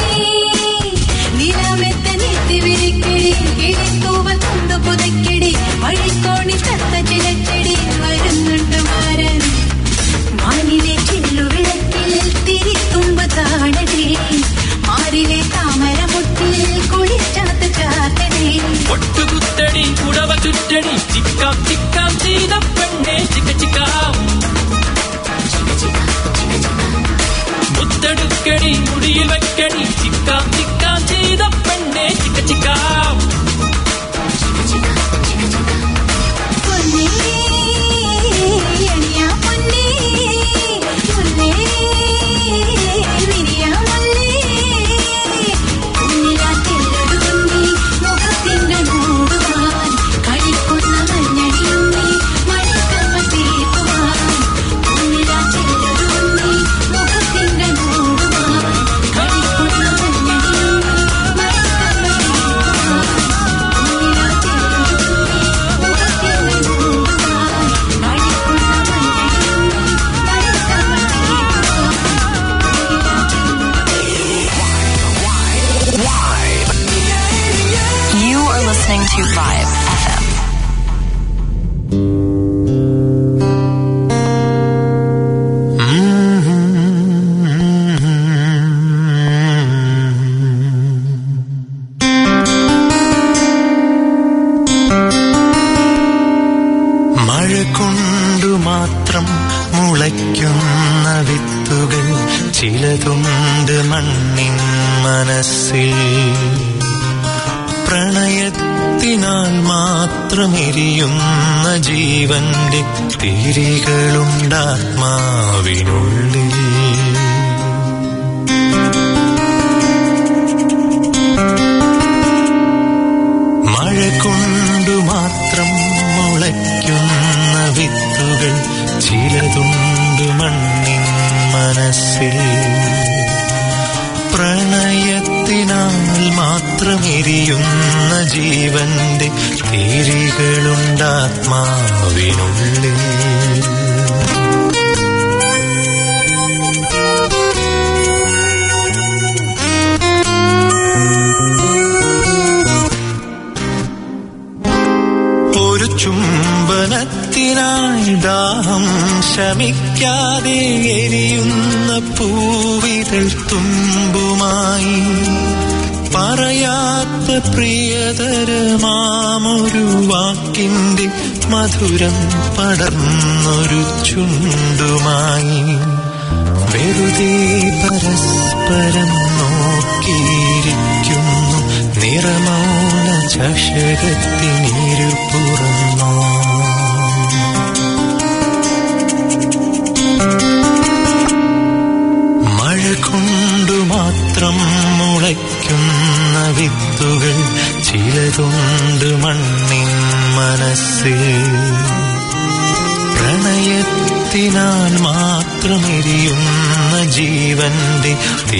നിലമെത്ത നെത്തി വിരിക്കടി കിളിത്തൂവൽ കൊണ്ടു പുതയ്ക്കടി വഴിക്കോണി തത്ത ചിലച്ചടി വരുന്നുണ്ട് മാരൻ വാനിലെ ചില്ലുവിളക്കിൽ തിരിത്തുമ്പ് താണടേ ആരിലെ താമരമുട്ടിൽ കുളിച്ചാത്ത ചാത്തടേ ഒട്ടുകുത്തടി കുടവ ചുറ്റടി ചിക്കാം ചിക്കാം ചെയ്ത പെണ്ണെ ചിക്ക ചിക്കാം മുത്തെടുക്കടി മുടിയിൽ വെക്കടി ചിക്കാം ചിക്കാം ചെയ്ത പെണ്ണെ ചിക്ക ചിക്കാം പൊന്നേ അണിയാ പൊന്നേ മുല്ലേ വിരിയാ മുല്ലേ കുഞ്ഞിലാത്തില്ലൊടുങ്ങി മുഖത്തിൻ്റെ മൂടുവാൻ കളിക്കുന്ന മഞ്ഞടിയുമ്മി മഴക്കമ്മ തീർക്കുവാൻ കുഞ്ഞിലാത്തില്ലൊടുങ്ങി മുഖത്തിൻ്റെ മൂടുവാൻ കളിക്കുന്ന മഞ്ഞടിയുമ്മി മഴക്കമ്മ തീർക്കുവാൻ You are listening to Vibe FM. മഴ കൊണ്ടു മാത്രം മുളയ്ക്കുന്ന വിത്തുകൾ ചിലതുണ്ട് മണ്ണിൻ മനസ്സിൽ പ്രണയത്തിനാൽ മാത്രം എരിയുന്ന ജീവന്റെ തിരികളുണ്ടാത്മാവിനുള്ളിൽ മഴ കൊണ്ടു മാത്രം മുളയ്ക്കുന്ന വിത്തുകൾ ചിലതുണ്ട് മണ്ണിൻ മനസ്സിൽ പ്രണയത്തിനാൽ മാത്രം എരിയുന്ന ജീവന്റെ തിരികളുണ്ടാത്മാവിനുള്ളിൽ ഒരു ചുംബനത്തിനായി ദാഹം ശമിക്കാതെ എരിയുന്ന പൂവിതൾ തുമ്പുമായി പറയാത്ത പ്രിയതരമാമൊരു വാക്കിന്റെ മധുരം പടർന്നൊരു ചുണ്ടുമായി വെറുതെ പരസ്പരം നോക്കിയിരിക്കുന്നു നിറമൗന ചഷകത്തിനീരു പുറന്നോ മഴ കൊണ്ടു മാത്രം മുളയ്ക്കുന്ന വിത്തുകൾ ചിലതുണ്ട് മണ്ണിൻ മനസ്സിൽ പ്രണയത്തിനാൽ മാത്രം എരിയുന്ന ജീവന്റെ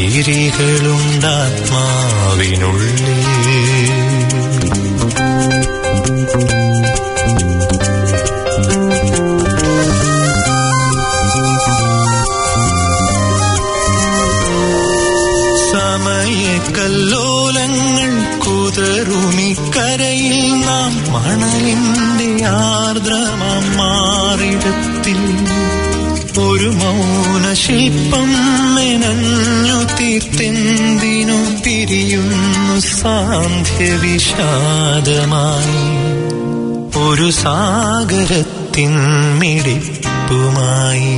തിരികളുണ്ടാത്മാവിനുള്ളിൽ സമയക്കല്ലോലങ്ങൾ കുതറുമി കരയിൽ നാം മണലിന്റെ ആർദ്രമാം മാറിടത്തിൽ ഒരു മൗന ശില്പം മെനഞ്ഞു തീർത്തെന്തിനു പിരിയുന്നു സാന്ധ്യ വിഷാദമായി ഒരു സാഗരത്തിൻ മിടിപ്പുമായി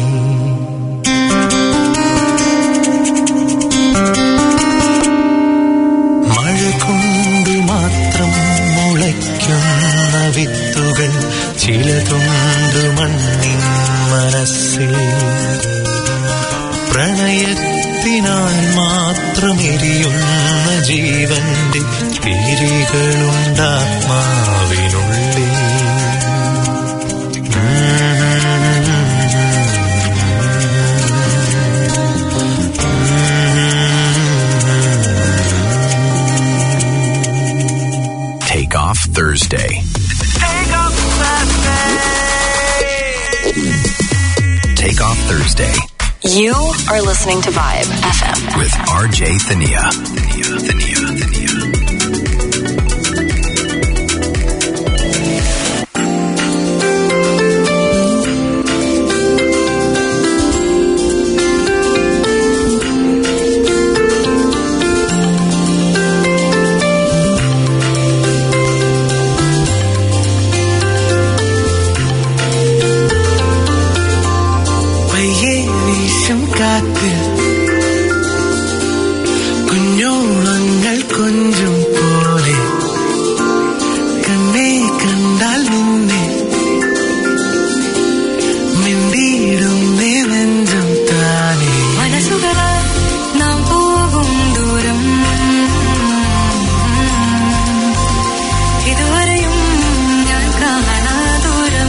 മഴ കൊണ്ടു മാത്രം മുളയ്ക്കുന്ന വിത്തുകൾ ചിലതുണ്ട് മണ്ണിൻ മനസ്സിൽ നിന്നാൽ മാത്രം എരിയുന്ന ജീവന്റെ തിരികളുണ്ടാത്മാവിനുള്ളിൽ Take off Thursday. Take off Thursday You are listening to Vibe FM. with RJ Thania. Thania, Thania, Thania. പയ്യെ വീശും കാറ്റിൽ കുഞ്ഞോളങ്ങൾ കൊഞ്ചും പോലെ കണ്ണേ കണ്ടാൽ നിന്നെ മിണ്ടിയിടുന്നേ നെഞ്ചം താനേ മനസ്സുകളാൽ നാം പോകും ദൂരം ഇതുവരെയും ഞാൻ കാണാ ദൂരം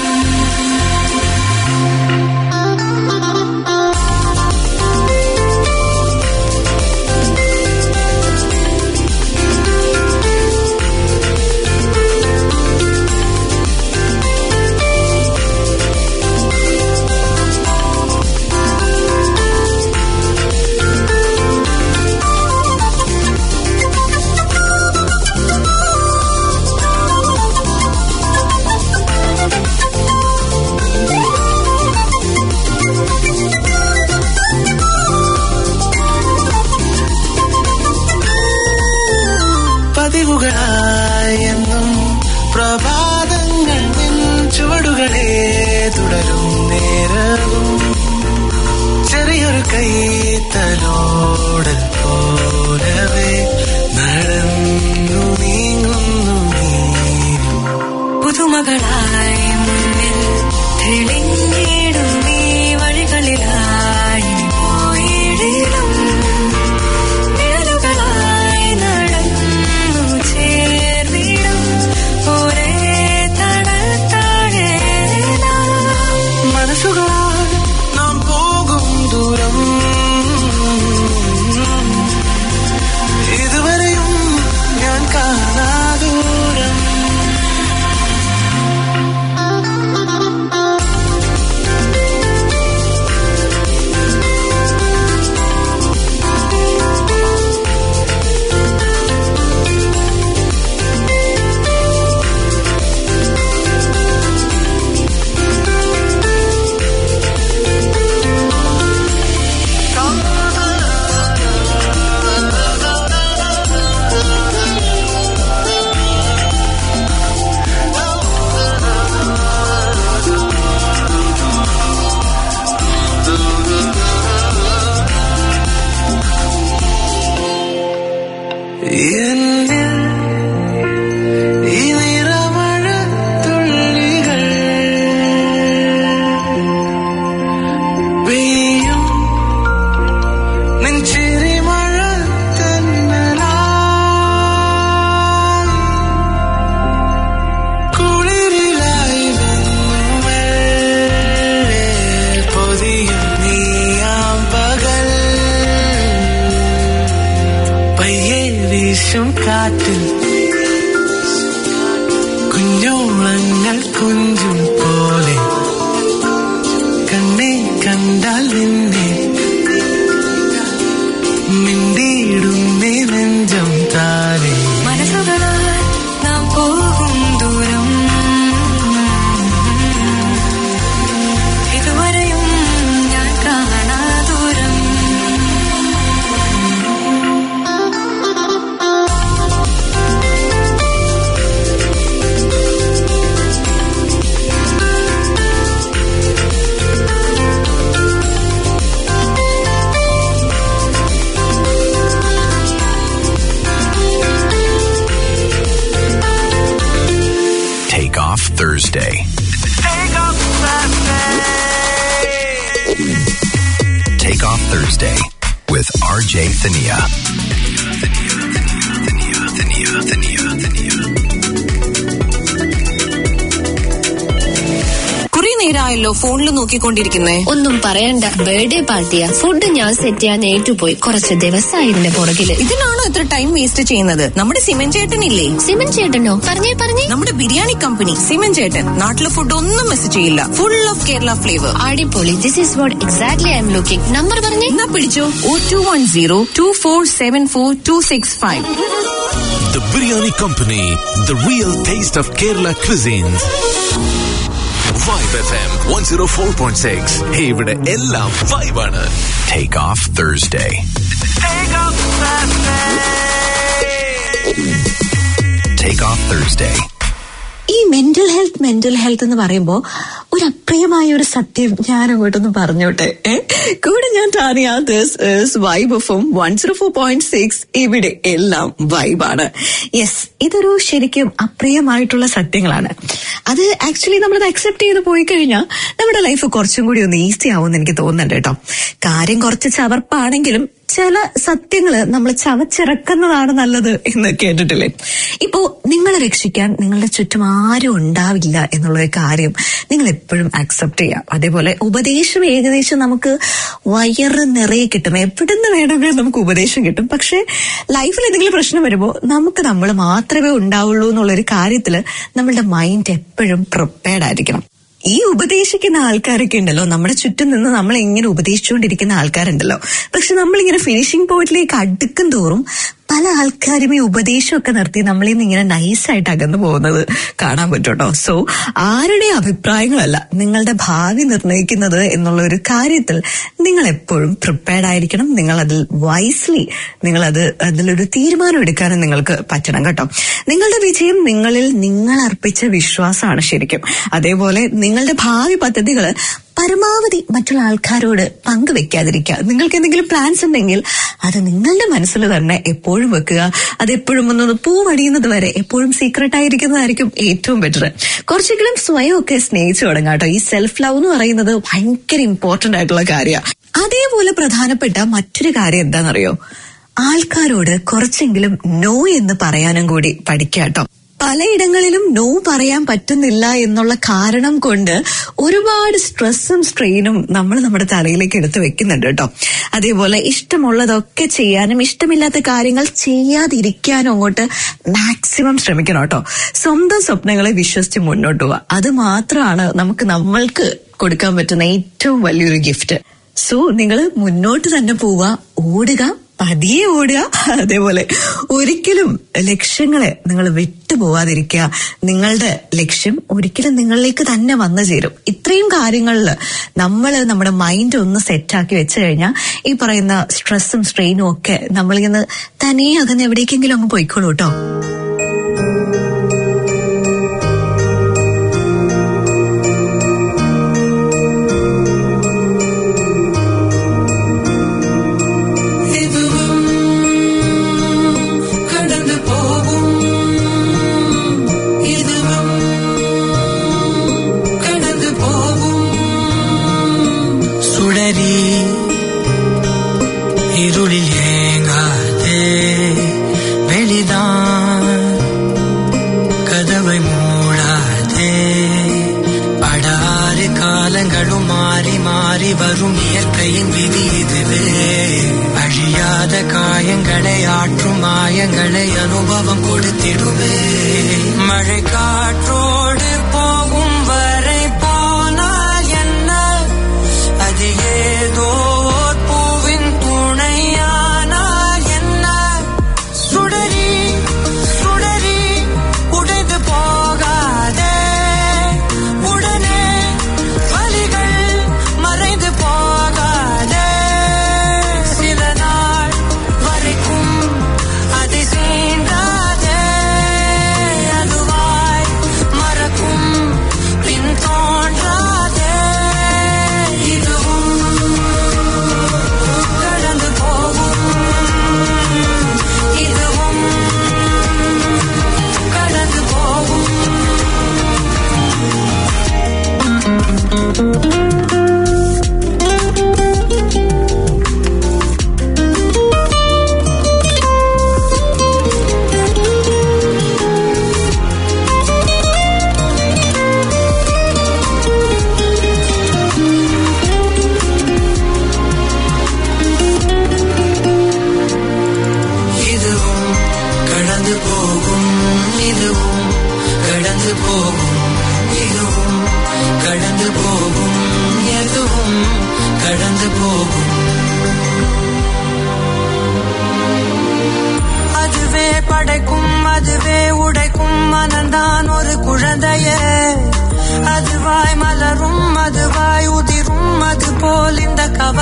പതിവുകളായി എന്നും പ്രഭാതങ്ങൾ നിൻ ചുവടുകളെ തുടരും നേരവും ചെറിയൊരു കൈത്തലോടൽ പോലവേ നടന്നു നീങ്ങുന്നു നീരും പുതുമകളായി മുന്നിൽ തെളിഞ്ഞിടും ഈ വഴികളിലായി പോയിടിലും നിഴലുകളായി നടന്നു ചേർന്നിടും ഒരേ തണൽ താഴെ മനസ്സുകളാൽ നാം പോകും ദൂരം ഇതുവരെയും ഞാൻ കാണാ ദൂരം എന്നിൽ ഈ നിറമഴ തുള്ളികൾ പെയ്യും നെഞ്ചിരി മഴ തന്നലായി കുളിരിലായി വന്നുമേ പൊതിയും നീയാം പകൽ പയ്യെ വീശും കാറ്റിൽ കുഞ്ഞോളങ്ങൾ കുഞ്ചും പോലെ കണ്ണേ കണ്ടാൽ നിന്നെ മിണ്ടിയിടുന്നേ നെഞ്ചം താനേ മനസ്സുകളാൽ നാം പോകും ദൂരം ഇതുവരെയും ഞാൻ കാണാ ദൂരം Take off Thursday. Take off Thursday with RJ Thania. കുറെ നേരമായല്ലോ ഫോണിൽ നോക്കിക്കൊണ്ടിരിക്കുന്നേ ഒന്നും പറയണ്ട ബർത്ത്ഡേ പാർട്ടിയാ ഫുഡ് ഞാൻ സെറ്റ് ചെയ്യാൻ ഏറ്റുപോയി കുറച്ച് ദിവസമായി ഇതിന്റെ പുറകില് ഇതിനാണോ ഇത്ര ടൈം വേസ്റ്റ് ചെയ്യുന്നത് നമ്മുടെ സിമൻ ചേട്ടനില്ലേ സിമൻ ചേട്ടനോ പറഞ്ഞേ പറഞ്ഞേ നമ്മുടെ ബിരിയാണി കമ്പനി സിമൻ ചേട്ടൻ നാട്ടിലെ ഫുഡ് ഒന്നും മിസ് ചെയ്യില്ല ഫുൾ ഓഫ് കേരള ഫ്ലേവർ അടിപൊളി this is what exactly I M looking number പറഞ്ഞേ എന്നാ പിടിച്ചോ ഓ two one zero two four seven four two six five The Biryani Company, the real taste of Kerala cuisines. Vibe FM 104.6. Hey, ഇവിടെ എല്ലാം vibe ആണ്. Take off Thursday. Take off Thursday. ഈ mental health mental health എന്ന് പറയുമ്പോ ഒരു അപ്രിയമായ ഒരു സത്യം ഞാൻ അങ്ങോട്ടൊന്ന് പറഞ്ഞോട്ടെ ഏ? കൂടെ ഞാൻ ടാനിയ ദിസ് ഇസ് വൈബ് എഫും one zero four point six ഇവിടെ എല്ലാം വൈബാണ് യെസ് ഇതൊരു ശരിക്കും അപ്രിയമായിട്ടുള്ള സത്യങ്ങളാണ് അത് ആക്ച്വലി നമ്മളത് അക്സെപ്റ്റ് ചെയ്ത് പോയി കഴിഞ്ഞാൽ നമ്മുടെ ലൈഫ് കുറച്ചും കൂടി ഒന്ന് ഈസി ആവുമെന്ന് എനിക്ക് തോന്നുന്നുണ്ട് കേട്ടോ കാര്യം കുറച്ച് ചവർപ്പാണെങ്കിലും ചില സത്യങ്ങള് നമ്മൾ ചവച്ചിറക്കുന്നതാണ് നല്ലത് എന്ന് കേട്ടിട്ടില്ലേ ഇപ്പോ നിങ്ങളെ രക്ഷിക്കാൻ നിങ്ങളുടെ ചുറ്റും ആരും ഉണ്ടാവില്ല എന്നുള്ള ഒരു കാര്യം നിങ്ങൾ എപ്പോഴും അക്സെപ്റ്റ് ചെയ്യാം അതേപോലെ ഉപദേശം ഏകദേശം നമുക്ക് വയറ് നിറയെ കിട്ടും എവിടുന്ന് വേണമെങ്കിലും നമുക്ക് ഉപദേശം കിട്ടും പക്ഷെ ലൈഫിൽ എന്തെങ്കിലും പ്രശ്നം വരുമ്പോൾ നമുക്ക് നമ്മൾ മാത്രമേ ഉണ്ടാവുള്ളൂ എന്നുള്ളൊരു കാര്യത്തില് നമ്മളുടെ മൈൻഡ് എപ്പോഴും പ്രിപ്പയർഡ് ആയിരിക്കണം ഈ ഉപദേശിക്കുന്ന ആൾക്കാരൊക്കെ ഉണ്ടല്ലോ നമ്മുടെ ചുറ്റും നിന്ന് നമ്മൾ ഇങ്ങനെ ഉപദേശിച്ചുകൊണ്ടിരിക്കുന്ന ആൾക്കാരുണ്ടല്ലോ പക്ഷെ നമ്മളിങ്ങനെ ഫിനിഷിംഗ് പോയിന്റിലേക്ക് അടുക്കും തോറും പല ആൾക്കാരും ഈ ഉപദേശമൊക്കെ നിർത്തി നമ്മളിൽ നിന്ന് ഇങ്ങനെ നൈസായിട്ട് അകന്നു പോകുന്നത് കാണാൻ പറ്റും കേട്ടോ സോ ആരുടെ അഭിപ്രായങ്ങളല്ല നിങ്ങളുടെ ഭാവി നിർണ്ണയിക്കുന്നത് എന്നുള്ള ഒരു കാര്യത്തിൽ നിങ്ങൾ എപ്പോഴും പ്രിപ്പയർഡ് ആയിരിക്കണം നിങ്ങൾ അതിൽ വൈസ്ലി നിങ്ങൾ അത് അതിലൊരു തീരുമാനം എടുക്കാനും നിങ്ങൾക്ക് പറ്റണം കേട്ടോ നിങ്ങളുടെ വിജയം നിങ്ങളിൽ നിങ്ങൾ അർപ്പിച്ച വിശ്വാസമാണ് ശരിക്കും അതേപോലെ നിങ്ങളുടെ ഭാവി പദ്ധതികൾ പരമാവധി മറ്റുള്ള ആൾക്കാരോട് പങ്കുവെക്കാതിരിക്കുക നിങ്ങൾക്ക് എന്തെങ്കിലും പ്ലാൻസ് ഉണ്ടെങ്കിൽ അത് നിങ്ങളുടെ മനസ്സിൽ തന്നെ എപ്പോഴും വെക്കുക അത് എപ്പോഴും ഒന്നൊന്ന് പൂവടിയുന്നത് വരെ എപ്പോഴും സീക്രട്ട് ആയിരിക്കുന്നതായിരിക്കും ഏറ്റവും ബെറ്റർ കുറച്ചെങ്കിലും സ്വയം ഒക്കെ സ്നേഹിച്ചു തുടങ്ങാം കേട്ടോ ഈ സെൽഫ് ലവ് എന്ന് പറയുന്നത് ഭയങ്കര ഇമ്പോർട്ടന്റ് ആയിട്ടുള്ള കാര്യമാണ് അതേപോലെ പ്രധാനപ്പെട്ട മറ്റൊരു കാര്യം എന്താണെന്നറിയോ ആൾക്കാരോട് കുറച്ചെങ്കിലും നോ എന്ന് പറയാനും കൂടി പഠിക്കാട്ടോ പലയിടങ്ങളിലും നോ പറയാൻ പറ്റുന്നില്ല എന്നുള്ള കാരണം കൊണ്ട് ഒരുപാട് സ്ട്രെസ്സും സ്ട്രെയിനും നമ്മൾ നമ്മുടെ തലയിലേക്ക് എടുത്ത് വെക്കുന്നുണ്ട് കേട്ടോ അതേപോലെ ഇഷ്ടമുള്ളതൊക്കെ ചെയ്യാനും ഇഷ്ടമില്ലാത്ത കാര്യങ്ങൾ ചെയ്യാതിരിക്കാനും അങ്ങോട്ട് മാക്സിമം ശ്രമിക്കണം കേട്ടോ സ്വന്തം സ്വപ്നങ്ങളെ വിശ്വസിച്ച് മുന്നോട്ട് പോവുക അത് മാത്രമാണ് നമുക്ക് നമ്മൾക്ക് കൊടുക്കാൻ പറ്റുന്ന ഏറ്റവും വലിയൊരു ഗിഫ്റ്റ് സോ നിങ്ങൾ മുന്നോട്ട് തന്നെ പോവുക ഓടുക പതിയെ ഓടുക അതേപോലെ ഒരിക്കലും ലക്ഷ്യങ്ങളെ നിങ്ങൾ വിട്ടുപോവാതിരിക്കുക നിങ്ങളുടെ ലക്ഷ്യം ഒരിക്കലും നിങ്ങളിലേക്ക് തന്നെ വന്നു ചേരും ഇത്രയും കാര്യങ്ങളിൽ നമ്മൾ നമ്മുടെ മൈൻഡ് ഒന്ന് സെറ്റാക്കി വെച്ചു കഴിഞ്ഞാൽ ഈ പറയുന്ന സ്ട്രെസ്സും സ്ട്രെയിനും ഒക്കെ നമ്മളിൽ നിന്ന് തനിയെ അകന്ന് എവിടേക്കെങ്കിലും അങ്ങ് പോയിക്കോളൂ കേട്ടോ இதுவும் கடந்து போகும் இதுவும் கடந்து போகும் சுடரி இருளில் ஏங்காதே வெளிதான் கதவை மூடாதே படாறு காலங்களும் மாறி மாறி வரும் இயற்கையின் விதி இதுவே அழியாத காயங்களை ஆற்றும் மாயங்களை அனுபவம் கொடுத்திடுவே மழை காற்றோடு போகும் வரை போனால் என்ன அது ஏதோ ஓர் பூவின் துணையானால் என்ன சுடரி சுடரி உடைந்து போகாதே உடனே வலிகள் மறைந்து போகாதே சில நாள் வரைக்கும் அதை சீண்டாதே அதுவாய் மற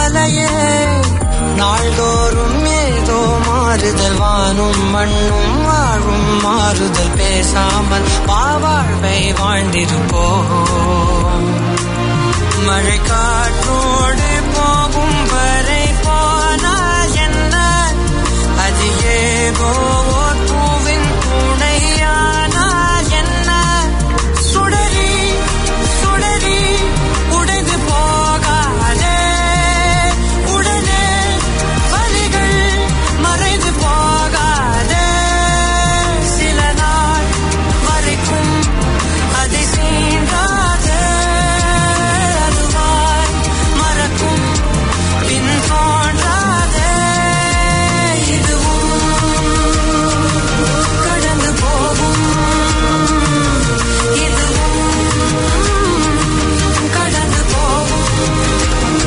அலையே நாள்தோறும் ஏதோ மாறுதல் வானும் மண்ணும் வாழும் மாறுதல் பேசாமல் பாவாழ்வை வாழ்ந்திருப்போம் மழை காற்றோடு போகும் வரை போனால் என்ன அது ஏதோ ஓர் பூவின் துணையானால் என்ன சுடரி சுடரி உடைந்து போகாதே உடனே வலிகள் மறைந்து போகாதே சில நாள் வரைக்கும் அதை சீண்டாதே அதுவாய் மறக்கும் பின் தோன்றாதே இதுவும் கடந்து போகும் இதுவும் கடந்து போகும்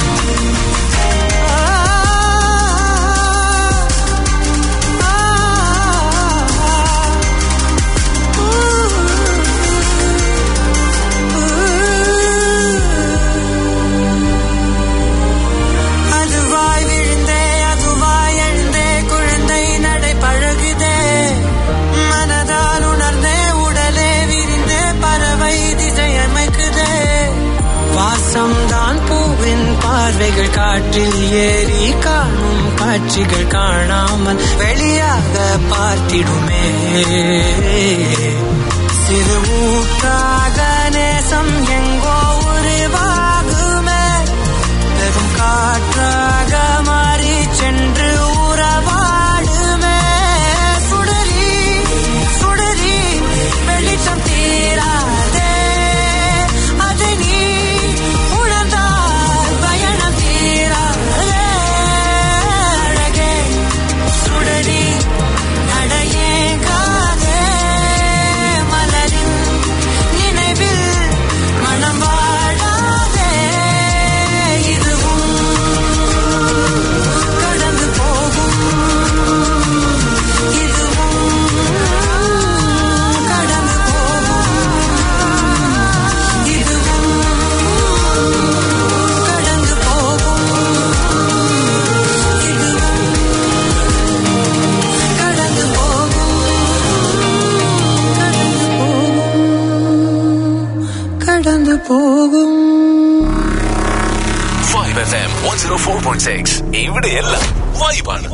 அதுவாய் விழுந்தே அதுவாய் எழுந்தே குழந்தை நடை பழகுதே மனதால் உணர்ந்தே உடலே விரிந்தே பறவை திசை அமைக்குதே வாசம்தான் பூவின் பார்வைகள் காற்றில் ஏறி காணும் காட்சிகள் காணாமல் வெளியாக பார்த்திடுமே சிறு ஊற்றாக நேசம் எங்கோ உருவாகுமே பெரும் காற்றாக மாறி சென்று உறவாடுமே சுடரி சுடரி வெளிச்சம் தீராதே அதை நீ உணர்ந்தால் பயணம் தீராதே அழகே சுடரி நடையேகாதே மலரின் நினைவில் மனம் வாழாதே இதுவும் கடந்து போகும் இதுவும் கடந்து போகும் இதுவும் கடந்து போகும் இதுவும் கடந்து போகும் கடந்து போகும் five F M one zero four point six ഇവിടെയെല്ലാം വൈബാണ്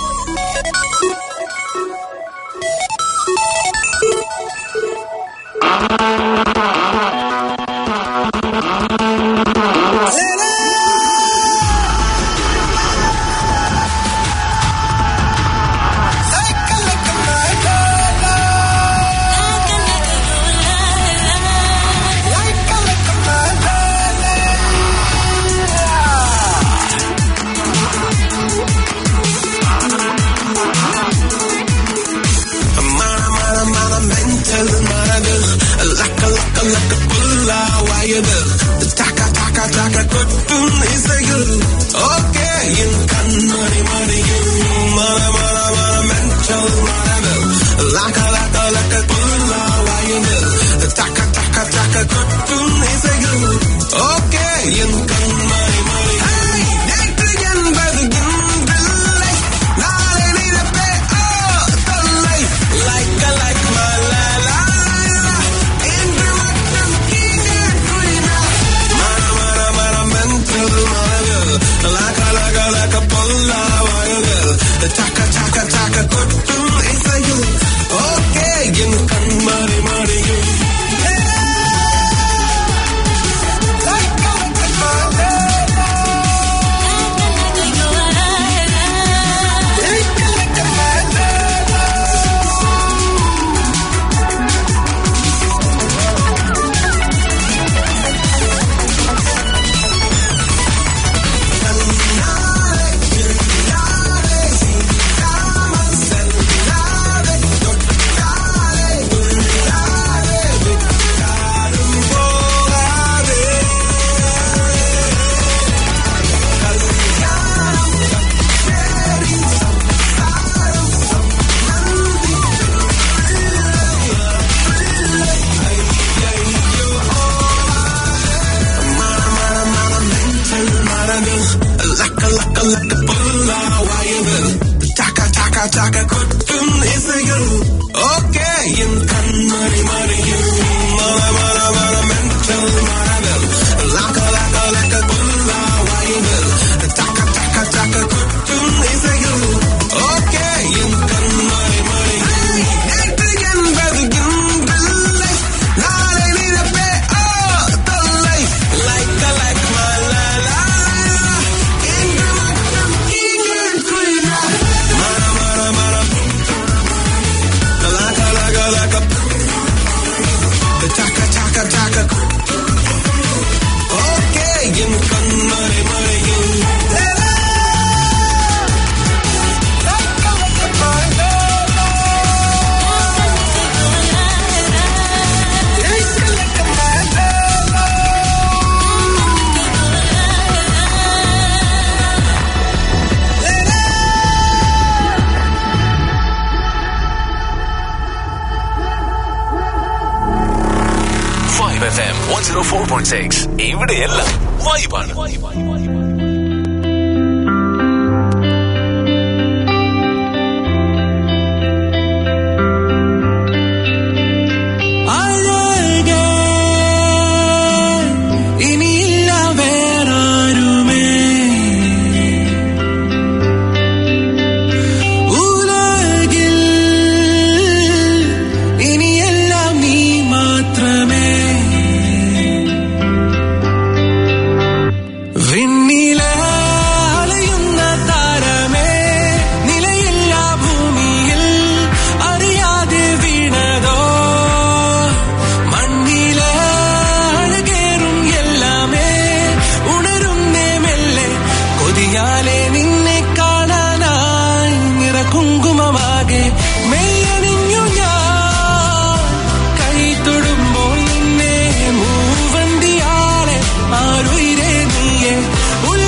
ഓക്കെ എൻ കണ്ണടി മണിയും മറ മറ മറ മെൻറ്റൽ മറവിൽ ലക ലക ലക പുല്ലാവായുന്നിൽ തക്ക തക്ക തക്ക കൊട്ടും ഇസைகள் ഓക്കെ എൻ കണ്ണടി മണി நேற்று என்பது இன்றில்லை நாளை நினைப்பே ஓ தொல்லை லைக் லைக் மலலா இன்று மட்டும் கீழே குயினா மர மர மர மென்றது மரவில் லக லக லக பொல்லா வயதில் சக்க சக்க சக்க கொட்டும் இசையும் ஓகே என் கண்மணி மணியும் മനതിൽ ലക്ക ലക്ക ലക്ക പുല്ല വയതിൽ ചക്ക ചക്ക ചക്ക കൊട്ടും ഇസകൾ ഓക്കെ എൻ കൺമണി മറിയും മല മല മല മെന്റൽ മനതിൽ ലക്ക ലക്ക ലക്ക പുല്ല വയതിൽ ചക്ക ചക്ക ചക്ക കൊട്ടും ഇസകൾ ഓക്കെ എൻ കൺമണി മറിയും നേற்று என்பது இன்றில்லை நாளை நினைப்பே ஓ தொல்லை லைக் லைக் மலலா இன்று மட்டும் இங்கே குயிலா மர மர மர லக லக லக chaka chaka chaka ஓகே என் கண்மறை மறையும் five F M one zero four point six ഇവിടെയെല്ലാം വൈബാണ് അഴകേ ഇനിയില്ല വേറാരുമേ ഉലകിൽ ഇനിയെല്ലാം നീ മാത്രമേ വിണ്ണിലെ അലയുന്ന താരമേ നിലയില്ല ഭൂമിയിൽ അറിയാതെ വീണതോ മണ്ണിലെ അഴകേറും എല്ലാമേ ഉണരുന്നേ മെല്ലെ കൊതിയാലെ നിന്നെ കാണാനായി നിറകുങ്കുമമാകെ മെയ്യണിഞ്ഞു ഞാൻ കൈ തൊടുമ്പോൾ നിന്നെ മൂവന്തിയാലെ ആരുയിരേ നീയെ ഉള്ള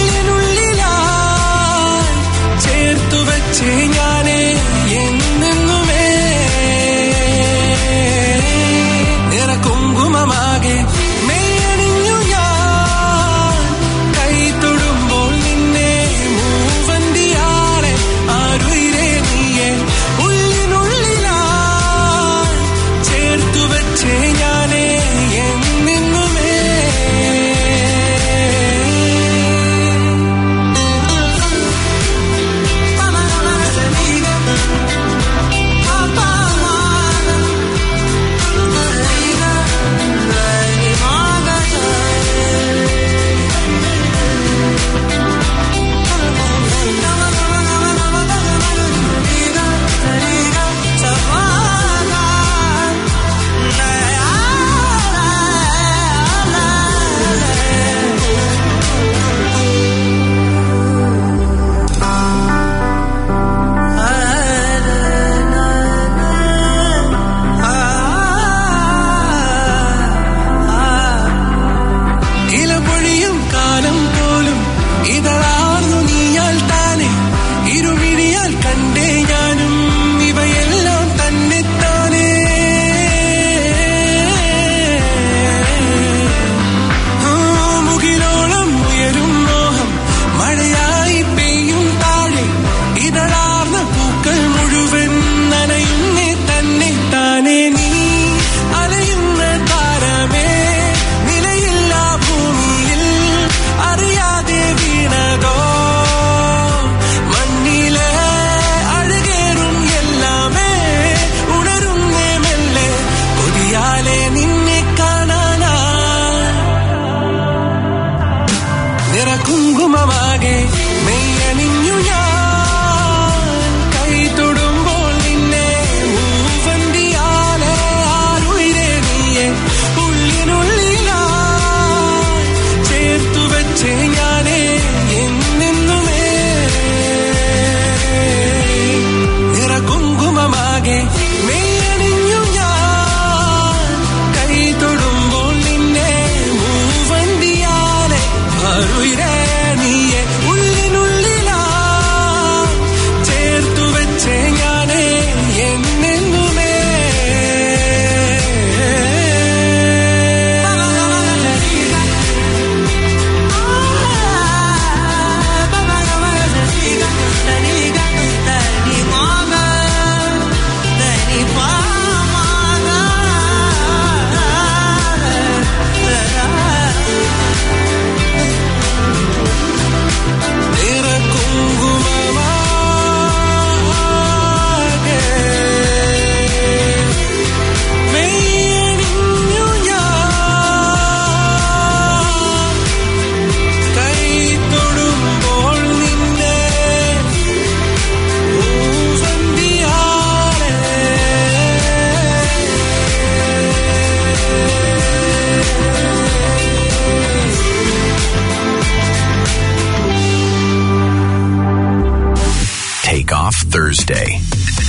Thursday.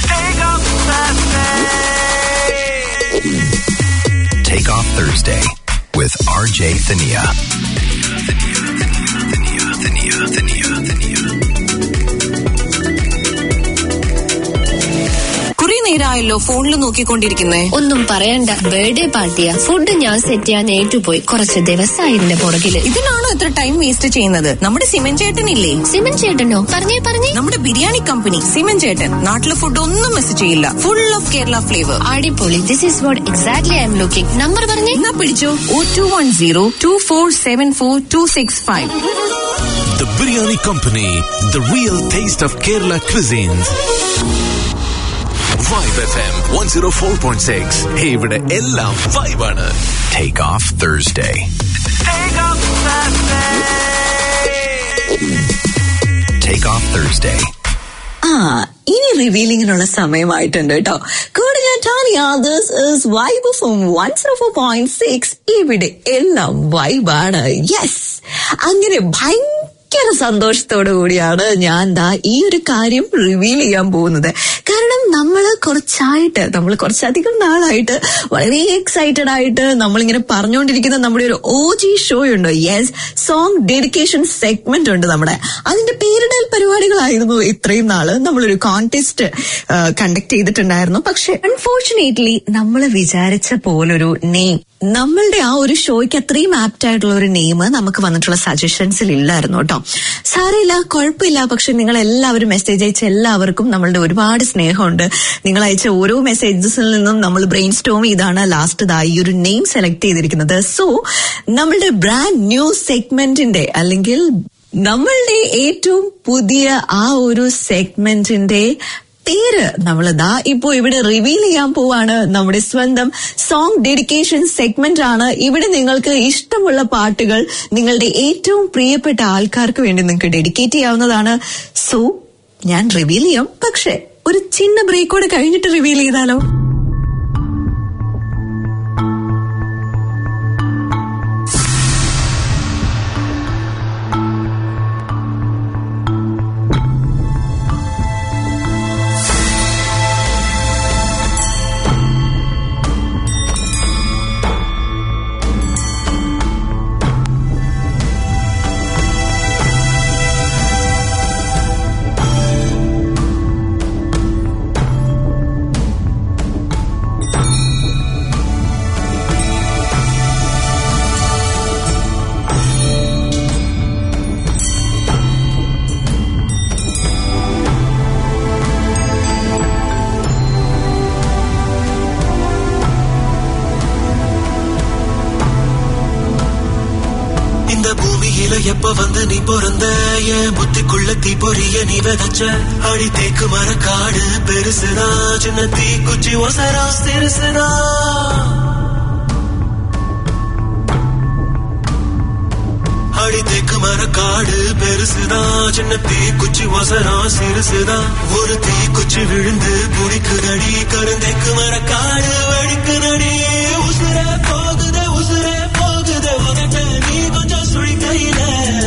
Take Off Thursday with RJ Thania. കുറെ നേരമായല്ലോ ഫോണിൽ നോക്കിക്കൊണ്ടിരിക്കുന്നേ ഒന്നും പറയണ്ട ബർത്ത്ഡേ പാർട്ടിയാ ഫുഡ് ഞാൻ സെറ്റ് ചെയ്യാൻ ഏറ്റുപോയി കുറച്ച് ദിവസമായി ഇതിന്റെ പുറകില് ഇതിനാണോ ഇത്ര ടൈം വേസ്റ്റ് ചെയ്യുന്നത് നമ്മുടെ സിമൻ ചേട്ടനില്ലേ സിമൻ ചേട്ടനോ പറഞ്ഞേ പറഞ്ഞേ നമ്മുടെ ബിരിയാണി കമ്പനി സിമൻ ചേട്ടൻ നാട്ടിലെ ഫുഡ് ഒന്നും മിസ് ചെയ്യില്ല ഫുൾ ഓഫ് കേരള ഫ്ലേവർ അടിപൊളി this is what exactly I M looking number പറഞ്ഞേ എന്നാ പിടിച്ചോ ഓ two one zero two four seven four two six five The Biryani Company, the real taste of Kerala cuisines. Vibe FM 104.6. Hey, ഇവിടെ എല്ലാം vibe ആണ്. Take Off Thursday. Take Off Thursday. ആ ഇനി റിവീലിംഗിനുള്ള സമയമായിട്ടുണ്ട് കേട്ടോ കൂടെ ഞാൻ Tania this is vibe from one zero four point six ഇവിടെ എല്ലാം വൈബാണ് യെസ് അങ്ങനെ ഭയങ്കര സന്തോഷത്തോടു കൂടിയാണ് ഞാൻ ദാ ഈ ഒരു കാര്യം റിവീൽ ചെയ്യാൻ പോകുന്നത് കാരണം നമ്മൾ കുറച്ചായിട്ട് നമ്മൾ കുറച്ചധികം നാളായിട്ട് വളരെ എക്സൈറ്റഡ് ആയിട്ട് നമ്മളിങ്ങനെ പറഞ്ഞുകൊണ്ടിരിക്കുന്ന നമ്മുടെ ഒരു ഒ ജി ഷോ ഉണ്ട് യെസ് സോങ് ഡെഡിക്കേഷൻ സെഗ്മെന്റ് ഉണ്ട് നമ്മുടെ അതിന്റെ പേരിടൽ പരിപാടികളായിരുന്നു ഇത്രയും നാള് നമ്മളൊരു കോntest കണ്ടക്ട് ചെയ്തിട്ടുണ്ടായിരുന്നു പക്ഷെ അൺഫോർച്ചുനേറ്റ്ലി നമ്മൾ വിചാരിച്ച പോലൊരു നെയിം നമ്മളുടെ ആ ഒരു ഷോയ്ക്ക് അത്രയും ആപ്റ്റ് ആയിട്ടുള്ള ഒരു നെയിം നമുക്ക് വന്നിട്ടുള്ള സജഷൻസിൽ ഇല്ലായിരുന്നു കേട്ടോ സാരമില്ല കുഴപ്പമില്ല പക്ഷെ നിങ്ങൾ എല്ലാവരും മെസ്സേജ് അയച്ച എല്ലാവർക്കും നമ്മളുടെ ഒരുപാട് സ്നേഹമുണ്ട് നിങ്ങൾ അയച്ച ഓരോ മെസ്സേജസിൽ നിന്നും നമ്മൾ ബ്രെയിൻ സ്റ്റോം ചെയ്താണ് ലാസ്റ്റ് ദാ ഈ ഒരു നെയിം സെലക്ട് ചെയ്തിരിക്കുന്നത് സോ നമ്മളുടെ ബ്രാൻഡ് ന്യൂ സെഗ്മെന്റിന്റെ അല്ലെങ്കിൽ നമ്മളുടെ ഏറ്റവും പുതിയ ആ ഒരു സെഗ്മെന്റിന്റെ പേര് നമ്മൾ ദാ ഇപ്പോ ഇവിടെ റിവീൽ ചെയ്യാൻ പോവാണ് നമ്മുടെ സ്വന്തം സോങ് ഡെഡിക്കേഷൻ സെഗ്മെന്റ് ആണ് ഇവിടെ നിങ്ങൾക്ക് ഇഷ്ടമുള്ള പാട്ടുകൾ നിങ്ങളുടെ ഏറ്റവും പ്രിയപ്പെട്ട ആൾക്കാർക്ക് വേണ്ടി നിങ്ങൾക്ക് ഡെഡിക്കേറ്റ് ചെയ്യാവുന്നതാണ് സോ ഞാൻ റിവീൽ ചെയ്യാം പക്ഷെ ഒരു ചിന്ന ബ്രേക്കോടെ കഴിഞ്ഞിട്ട് റിവീൽ ചെയ്താലോ இந்த பூமியில எப்ப வந்து நீ பிறந்த என் புத்திக்குள்ள தீ பொரிய நீ விதைச்ச அடி தேக்கு மரக்காடு பெருசுதா சின்ன தீ குச்சி ஒசரா சிறுசுதா அடி தேக்கு மரக்காடு பெருசுதா சின்ன தீ குச்சி ஒசரா சிறுசுதா ஒரு தீ குச்சி விழுந்து புடிக்குதடி கருந்தேக்கு மரக்காடு வெடிக்குதடி உசுர போகுதே உசுர போகுதே உதட்ட நீ கொஞ்சம் சுழி கையில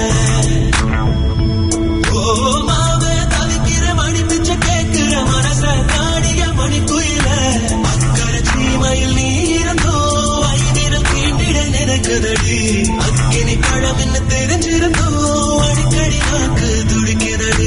ஓ மாவே தவிக்கிற மணி பிச்ச கேட்கிற மனச நாடிய மணி குயில அக்கறை சீமையில் நீ இருந்தோ ஐதிரம் தீண்டிட நினைக்குதடி அக்கினி பழம் என்ன தெரிஞ்சிருந்தோ அடிக்கடி நாக்கு துடிக்குதடி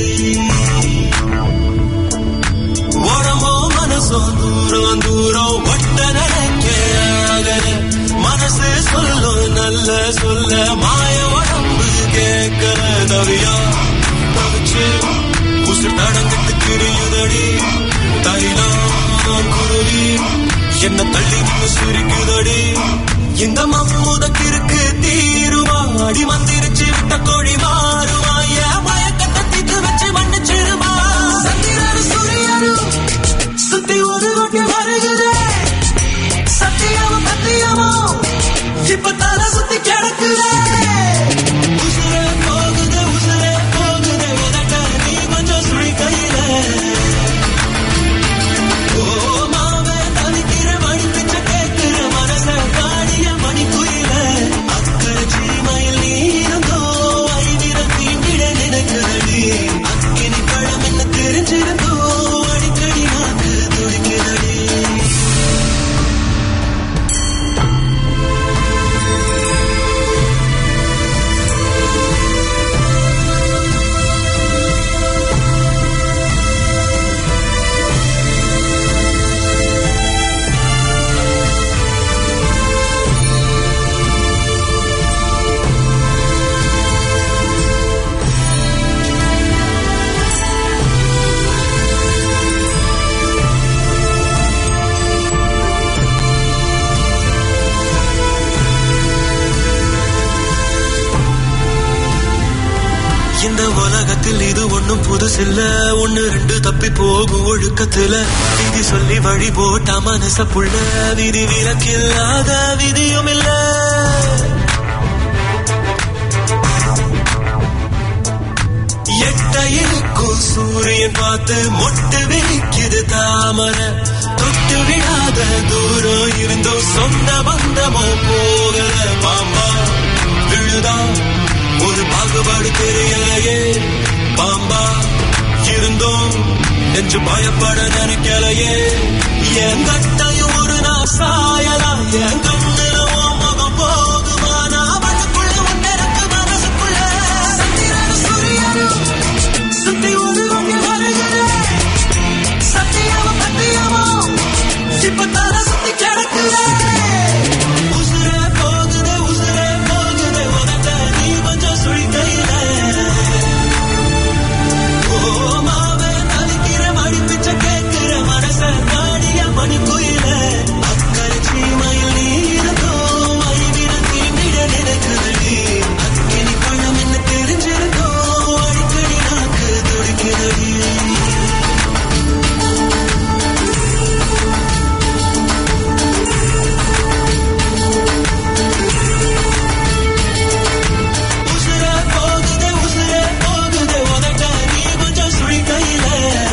உடம்போ மனசோ தூரம் தூரம் ஒட்ட நினைக்க ஆகல. மனசு சொல்லும் நல்ல சொல்ல மாய உடம்பு கேட்கல தவியா தவிச்சு உசு நடந்துட்டு திரியுதடி தைலாம் குருவி என்ன தள்ளி நின்னு சிரிக்குதடி இந்த மம்முத கிறுக்கு தீருமா அடி மந்திரிச்சு விட்ட கோழி மாறுமா ஏன் மயக்கத்தை தீத்து வச்சு மன்னிச்சிருமா சந்திரன் சூரியனும் சுத்தி ஒரு கொட்டி வருகுதே சத்தியமும் சத்தியமும் இப்ப தலை சுத்தி கிடக்குதே உசுரே போகுதே உசுரே போகுதே உதட்ட நீ கொஞ்சம் சுழி கையில ஓ மாவே தவிக்கிற மணி பிச்ச கேட்கிற மனச காடிய மணி குயில அக்கறை சீமையில் நீ இருந்தோ ஐவிர தீண்டி இந்த உலகத்தில் இது ஒண்ணும் புதுசில்ல ஒண்ணு ரெண்டு தப்பி போகும் ஒழுக்கத்துல விதி சொல்லி வழி போட்டா மனச புள்ள விதி விலக்கில்லாத விதியும் இல்ல எட்ட இருக்கும் சூரியன் பார்த்து மொட்டு விரிக்குது தாமரை தொட்டு விடாத தூரம் இருந்தோ சொந்த பந்தமோ போகல பாம்பா விழுதா ஒரு பாகுபாடு தெரியலையே பாம்பா இருந்தோம் நெஞ்சு பயப்பட நினைக்கலையே என் கட்டையும் ஒரு நாள் சாயலாம் என் கண்ணுல உன் முகம் போகுமா நான் மனக்குள்ள உன் எனக்கு மனசுக்குள்ள சந்திரனும் சூரியனும் சுத்தி ஒரு வங்கி வருகிறேன் சத்தியமும் சத்தியமும் இப்ப தர சுத்தி கிடக்குறேன் உசுரே போகுதே உசுரே போகுதே உனக்க நீ கொஞ்சம் சுழி கையில ஓ மாவே தவிக்கிற மடி பிச்சை கேட்கிற மனச நாடிய மணி குயில அக்கறை சீமையில் நீ இருந்தோ அறிவின தீண்டிட நினைக்குதடி அக்கினி பழம் என்ன தெரிஞ்சிருந்தோ அடிக்கடி நாக்கு துடிக்குதடி உசுரே போகுதே உசுரே போகுதே உனக்க நீ கொஞ்சம் சுழி கையில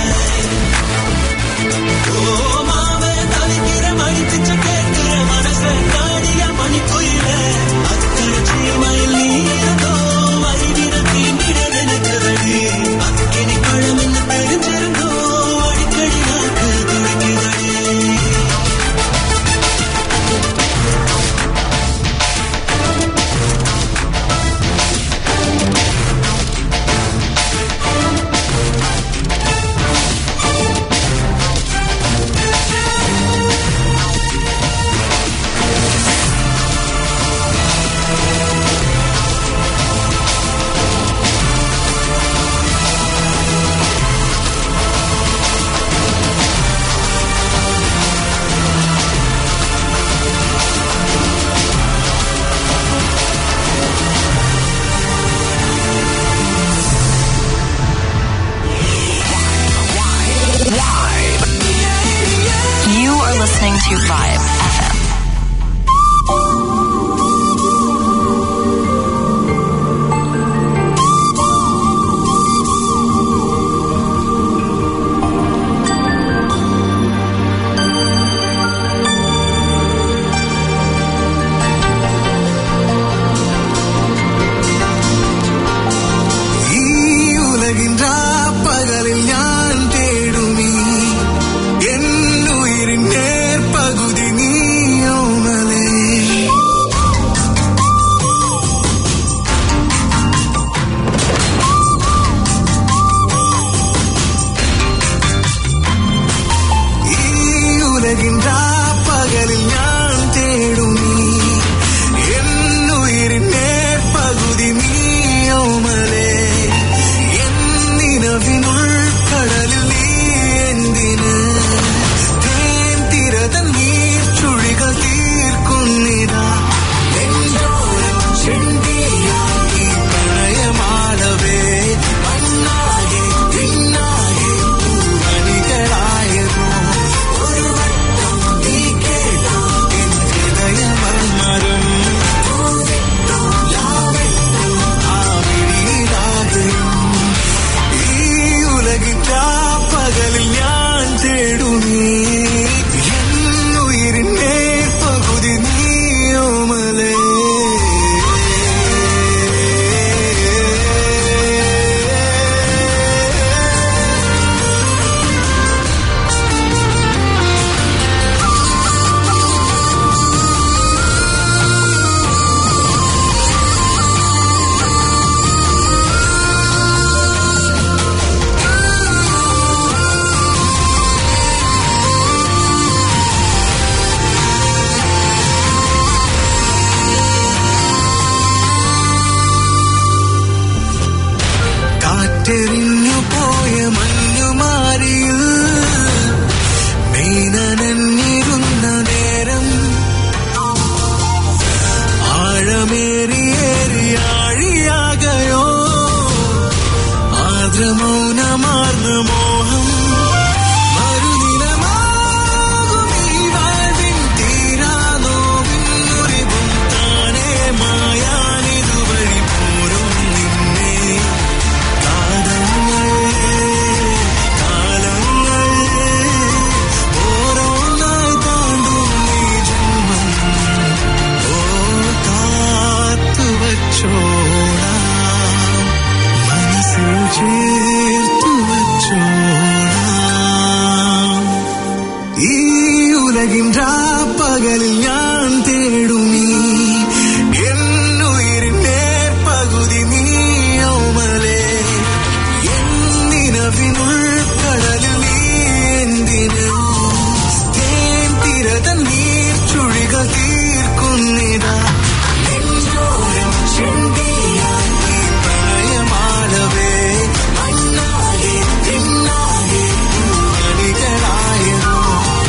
ஓ மாவே தவிக்கிற மணி பிச்சை கேட்கிற மனச நாடிய மணி குயில அக்கறை சீமையில் நீ இருந்தோ அறிவின தீண்டிட நினைக்கிறடி அக்கினி பழம் என்ன தெரிஞ்சிருந்தோ அடிக்கடி நாக்கு துடிக்குதடி You are listening to Vibe FM. ഈ ഉലകിൻ പകലിൽ ഞാൻ തേടും നീ എന്നുയിരിൻ നേർപകുതി നീയോമലേ ഈ ഉലകിൻ പകലിൽ ഞാൻ തേടും നീ എന്നുയിരിൻ നേർപകുതി നീയോമലേ എന്നിനവിനുൾ കടലിൽ നീ എന്തിന് തേൻ തിരതൻ നീർ ചുഴികൾ തീർക്കുന്നിതാ നെഞ്ചോരം ചെണ്ടിയാക്കി പ്രണയമാടവേ മണ്ണാകെ പിന്നാകെ പൂവണികളായതോ ഒരു വട്ടം നീ കേട്ടോ എൻ ഹൃദയമർമ്മരം പൂവിട്ടോ ലാവിട്ടോ ആ വിഴിയിലാകയും ഈ ഉലകിൻ പകലിൽ ഞാൻ തേടുമീ എന്നുയിരിൻ നേർപകുതി നീയോമലേ കാറ്റെറിഞ്ഞു പോയ മഞ്ഞുമാരിയിൽ മീനനഞ്ഞിരുന്ന നേരം ആഴമേറിയേറി ആഴിയാകയോ മോഹം മറുനിറമാകും ഈ വാഴ്വിൻ തീരാനോവിൻ മുറിവും താനേ മായാനിതുവഴി പോരും നിന്നെ കാലങ്ങൾ കാലങ്ങൾ ഓരോന്നായി താണ്ടും ഈ ജന്മം ഓ കാത്തു വച്ചോളാം മനസ്സിൽ ചേർത്തു വച്ചോളാം ഈ ഉലകിൻ പകലിൽ ഞാൻ തേടുമീ എന്നുയിരിൻ നേർപകുതി നീയോമലേ എന്നിനവിനുൾ കടലിൽ നീ എന്തിന് തേൻ തിരതൻ നീർ ചുഴിക തീർക്കുന്നിതാ നെഞ്ചോരം ചെണ്ടിയാൻ ഈ പ്രണയമാലവേ മണ്ണാകെ പിന്നാകെ പൂമണികളായതോ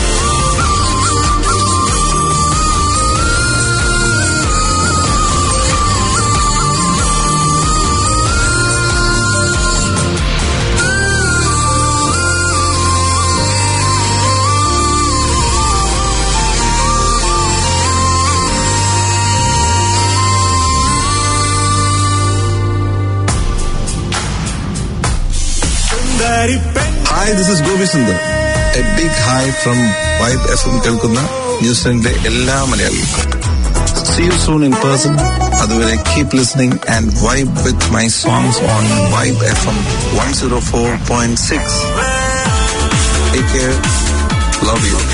hi this is Gopi Sundar a big hi from Vibe F M കേൾക്കുന്ന ന്യൂസിലൻഡിലെ എല്ലാ മലയാളികൾക്കും see you soon in person അതുവരെ keep listening and vibe with my songs on Vibe F M one zero four point six take care love you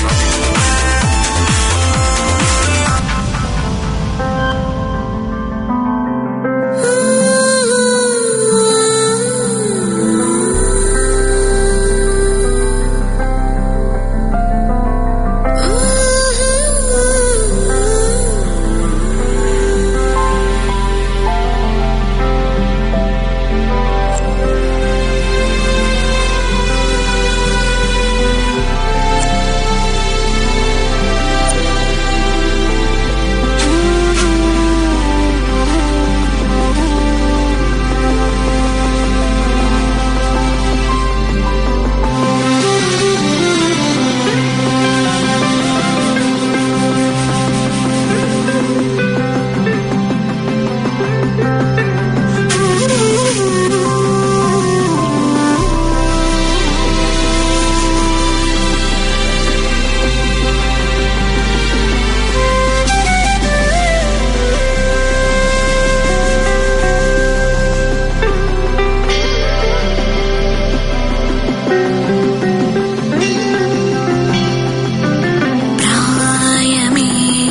പ്രായമേ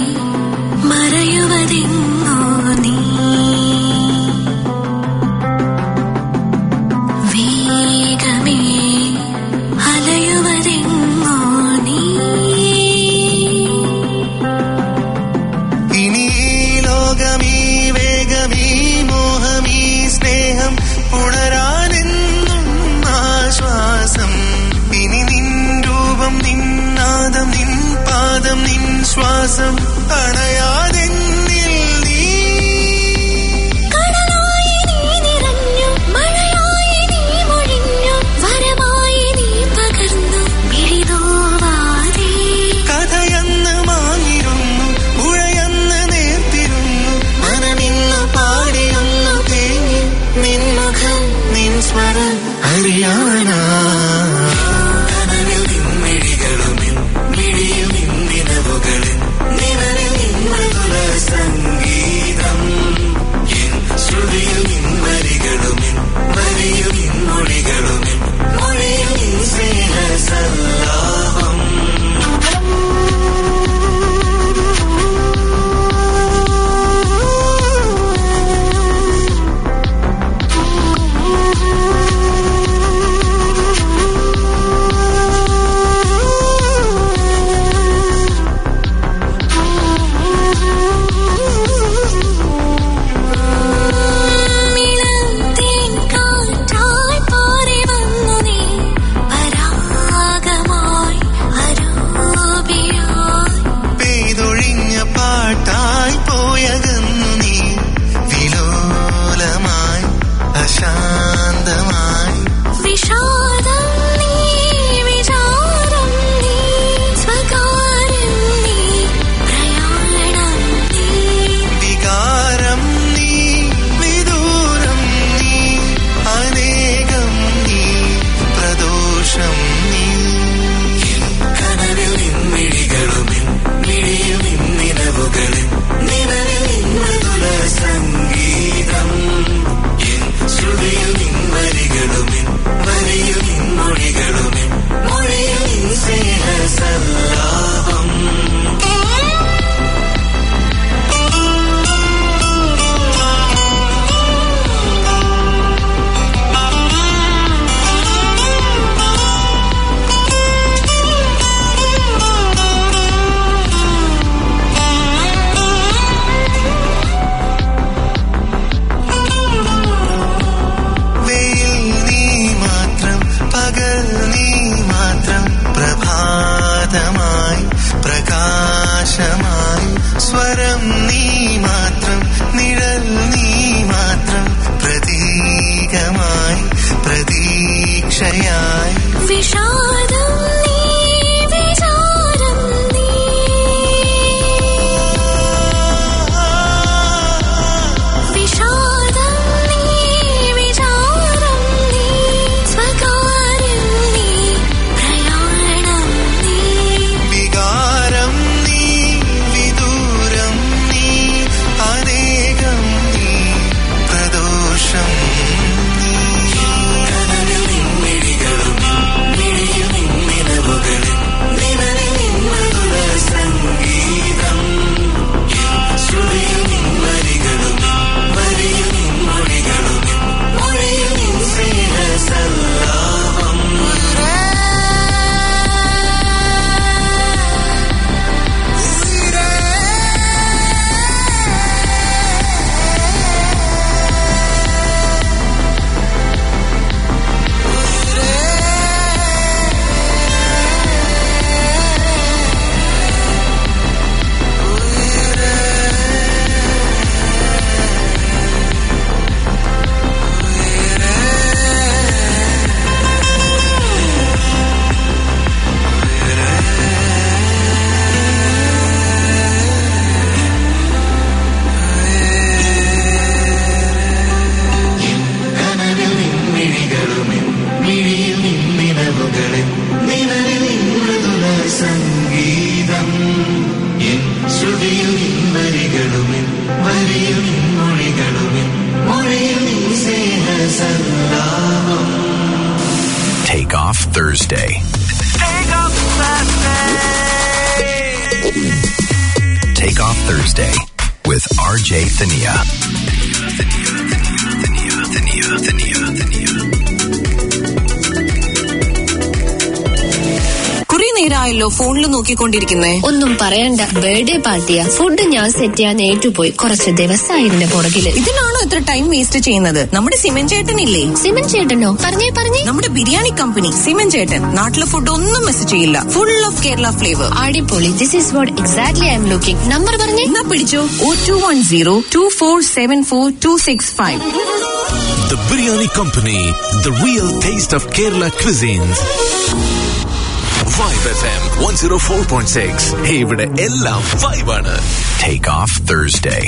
മറയുവതെങ്ങോ നീ വേഗമേ അലയുവതെങ്ങോ നീ ഇനി ഈ ലോകമീ വേഗമീ മോഹമീ സ്നേഹം ഉണരാനെന്നും ആശ്വാസം ഇനി നിൻ രൂപം നിന്നാദം നിൻ പാദം നിൻ ശ്വാസം അണയാതെന്നിൽ നീ കടലായി നീ നിറഞ്ഞു മഴയായി നീ മൊഴിഞ്ഞു വരമായി നീ പകർന്നു പിഴിതോവാതെ കഥയന്ന് മാഞ്ഞിരുന്നു പുഴയന്ന് നേർത്തിരുന്നു മനമിന്ന് പാടിയൊന്നു തേങ്ങി നിൻ മുഖം നിൻ സ്വരം അറിയാനാ കനവിൽ നിൻമിഴികളുമിൻ മിഴിയിൽ നിന്നിനവുകളിൽ നിഴലിൽ നിൻ മൃദുല സംഗീതം എൻ ശ്രുതിയിൽ നിൻ വരികളുമിൻ വരിയിൽ നിൻ മൊഴികളുമിൻ മൊഴിയിൽ നിൻ സ്നേഹ സല്ലാപം മിളന്തേൻ കാറ്റായി പാറി വന്നു നീ പരാഗമായി അരൂപിയായി പെയ്തൊഴിഞ്ഞ പാട്ടായി പോയകന്നു നീ വിലോലമായി അശാന്തമായി വിഷാദം Take off Thursday. Take off Thursday with RJ Thania. കുറെ നേരമായല്ലോ ഫോണിൽ നോക്കിക്കൊണ്ടിരിക്കുന്നേ ഒന്നും പറയണ്ട ബർത്ത്ഡേ പാർട്ടിയാ ഫുഡ് ഞാൻ സെറ്റ് ചെയ്യാൻ ഏറ്റുപോയി കുറച്ച് ദിവസമായി ഇതിന്റെ പുറകില് ഇതിനാണോ ഇത്ര ടൈം വേസ്റ്റ് ചെയ്യുന്നത് നമ്മുടെ സിമൻ ചേട്ടനില്ലേ സിമൻ ചേട്ടനോ പറഞ്ഞേ പറഞ്ഞേ നമ്മുടെ ബിരിയാണി കമ്പനി സിമൻ ചേട്ടൻ നാട്ടിലെ ഫുഡ് ഒന്നും മിസ് ചെയ്യില്ല ഫുൾ ഓഫ് കേരള ഫ്ലേവർ അടിപൊളി this is what exactly I M looking number പറഞ്ഞേ എന്നാ പിടിച്ചോ ഓ two one zero two four seven four two six five The Biryani Company, the real taste of Kerala cuisines. Vibe FM 104.6. Hey, ഇവിടെ എല്ലാം vibe ആണ്. Take off Thursday.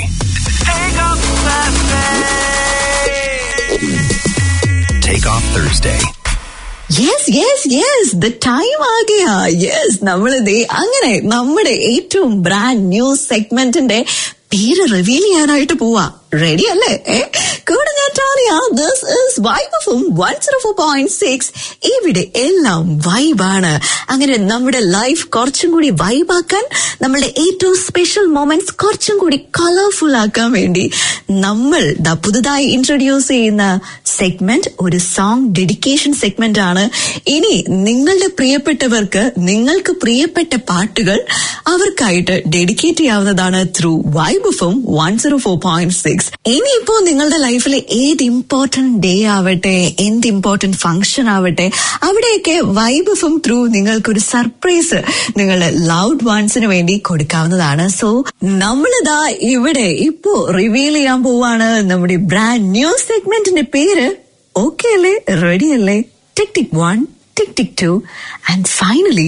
Take off Thursday. Yes yes yes the time ആകെയാ yes നമ്മൾ ദേ അങ്ങനെ നമ്മുടെ ഏറ്റവും brand new സെഗ്മെന്റിന്റെ പേര് റിവീൽ ചെയ്യാനായിട്ട് പോവാ റെഡി അല്ലേ ഏ? കൂടെ ഞാൻ Tania this is Vibe of one zero four point six ഇവിടെ എല്ലാം വൈബാണ് അങ്ങനെ നമ്മുടെ ലൈഫ് കുറച്ചും കൂടി വൈബാക്കാൻ നമ്മളുടെ ഏറ്റവും സ്പെഷ്യൽ മൊമെന്റ്സ് കുറച്ചും കൂടി കളർഫുൾ ആക്കാൻ വേണ്ടി നമ്മൾ ദാ പുതുതായി ഇൻട്രൊഡ്യൂസ് ചെയ്യുന്ന സെഗ്മെന്റ് ഒരു സോങ് ഡെഡിക്കേഷൻ സെഗ്മെന്റ് ആണ് ഇനി നിങ്ങളുടെ പ്രിയപ്പെട്ടവർക്ക് നിങ്ങൾക്ക് പ്രിയപ്പെട്ട പാട്ടുകൾ അവർക്കായിട്ട് ഡെഡിക്കേറ്റ് ചെയ്യാവുന്നതാണ് ത്രൂ വൈബ് എഫും one zero four point six ഇനിയിപ്പോ നിങ്ങളുടെ ലൈഫിലെ ഏത് ഇമ്പോർട്ടന്റ് ഡേ ആവട്ടെ എന്ത് ഇമ്പോർട്ടന്റ് ഫംഗ്ഷൻ ആവട്ടെ അവിടെയൊക്കെ വൈബ് എഫും ത്രൂ നിങ്ങൾക്കൊരു സർപ്രൈസ് നിങ്ങളുടെ ലൗഡ് വൺസിന് വേണ്ടി കൊടുക്കാവുന്നതാണ് സോ നമ്മളിതാ ഇവിടെ ഇപ്പോ റിവീൽ ചെയ്യാൻ പോവാണ് നമ്മുടെ ബ്രാൻഡ് ന്യൂ സെഗ്മെന്റിന്റെ പേര് ഓക്കെ അല്ലേ റെഡി അല്ലേ tick tick one tick tick two and finally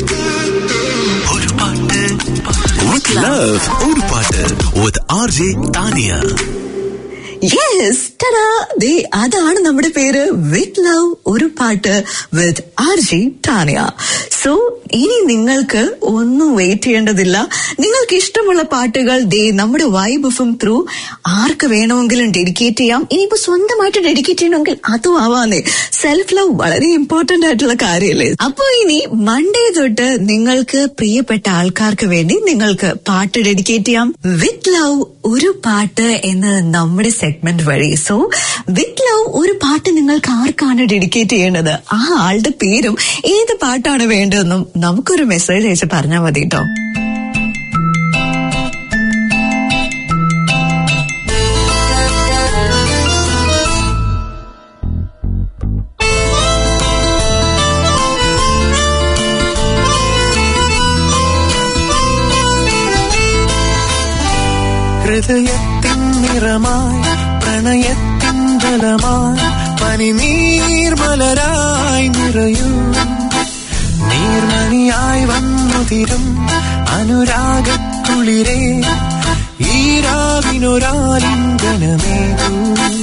With love, ഒരു പാട്ട് with RJ Tania. Yes tada ദേ അതാണ് നമ്മുടെ പേര് വിത്ത് ലവ് ഒരു പാട്ട് with R J Tania so ഇനി നിങ്ങൾക്ക് ഒന്നും വെയിറ്റ് ചെയ്യേണ്ടതില്ല നിങ്ങൾക്ക് ഇഷ്ടമുള്ള പാട്ടുകൾ ദേ നമ്മുടെ വൈബ് എഫും ത്രൂ ആർക്ക് വേണമെങ്കിലും ഡെഡിക്കേറ്റ് ചെയ്യാം ഇനിയിപ്പോ സ്വന്തമായിട്ട് ഡെഡിക്കേറ്റ് ചെയ്യണമെങ്കിൽ അതും ആവാന്നേ സെൽഫ് ലവ് വളരെ ഇമ്പോർട്ടന്റ് ആയിട്ടുള്ള കാര്യമല്ലേ അപ്പൊ ഇനി മൺഡേ തൊട്ട് നിങ്ങൾക്ക് പ്രിയപ്പെട്ട ആൾക്കാർക്ക് വേണ്ടി നിങ്ങൾക്ക് പാട്ട് ഡെഡിക്കേറ്റ് ചെയ്യാം വിത്ത് ലവ് ഒരു പാട്ട് എന്ന് നമ്മുടെ സെഗ്മെന്റ് വഴി സോ വിത്ത് ലവ് ഒരു പാട്ട് നിങ്ങൾക്ക് ആർക്കാണ് ഡെഡിക്കേറ്റ് ചെയ്യേണ്ടത് ആ ആളുടെ പേരും ഏത് പാട്ടാണ് വേണ്ടതെന്നും നമുക്കൊരു മെസ്സേജ് അയച്ച് പറഞ്ഞാൽ മതി കേട്ടോ ഹൃദയത്തിൻ നിറമായി പ്രണയത്തിൻ ബലമായി പനിനീർമലരായി നിറയൂ നീർമണിയായി വന്നുതിരും അനുരാഗത്തുളിരേ ഈരാവിനൊരാലിംഗനമേകൂ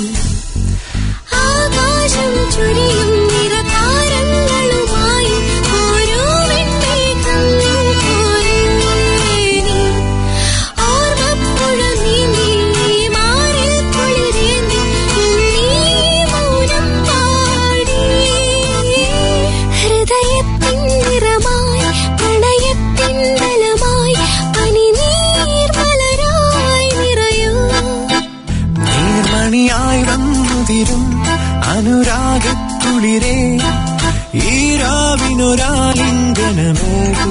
ആകാശം ചുരിയും നിറതാരങ്ങളുമായി ഓരോ വെൺമേഘം പോരേനി. ഓർമ്മപ്പുഴ നീന്തി മാറിൽ കുളിരേന്തി നീ മൗനം പാടി. ഹൃദയത്തിൻ നിറമായി പ്രണയത്തിൻ ബലമായി പനിനീർമലരായി നിറയൂ നീർമണിയായി വന്നുതിരും അനുരാഗത്തുളിരേ ഈരാവിനൊരാലിംഗനമേകൂ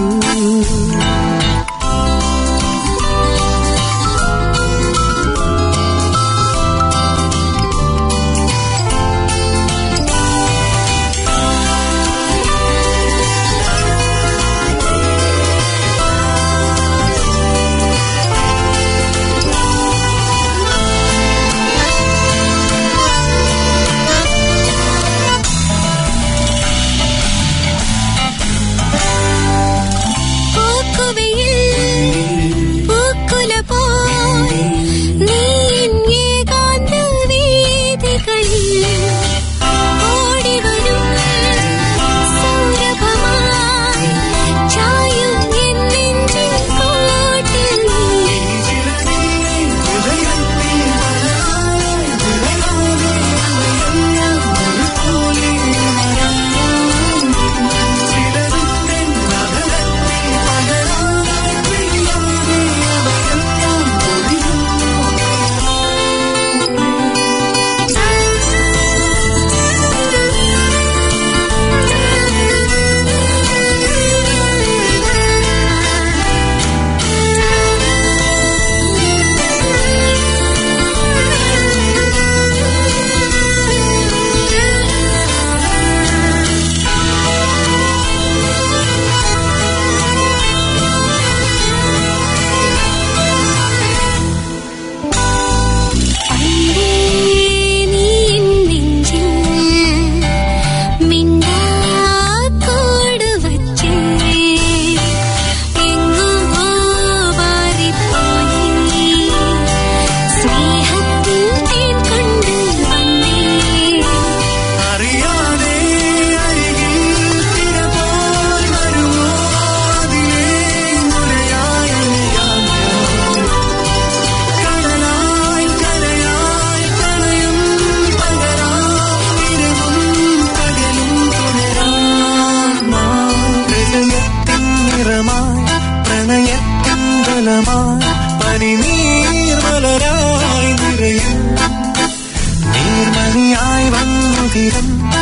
പോക്കുവെയിൽ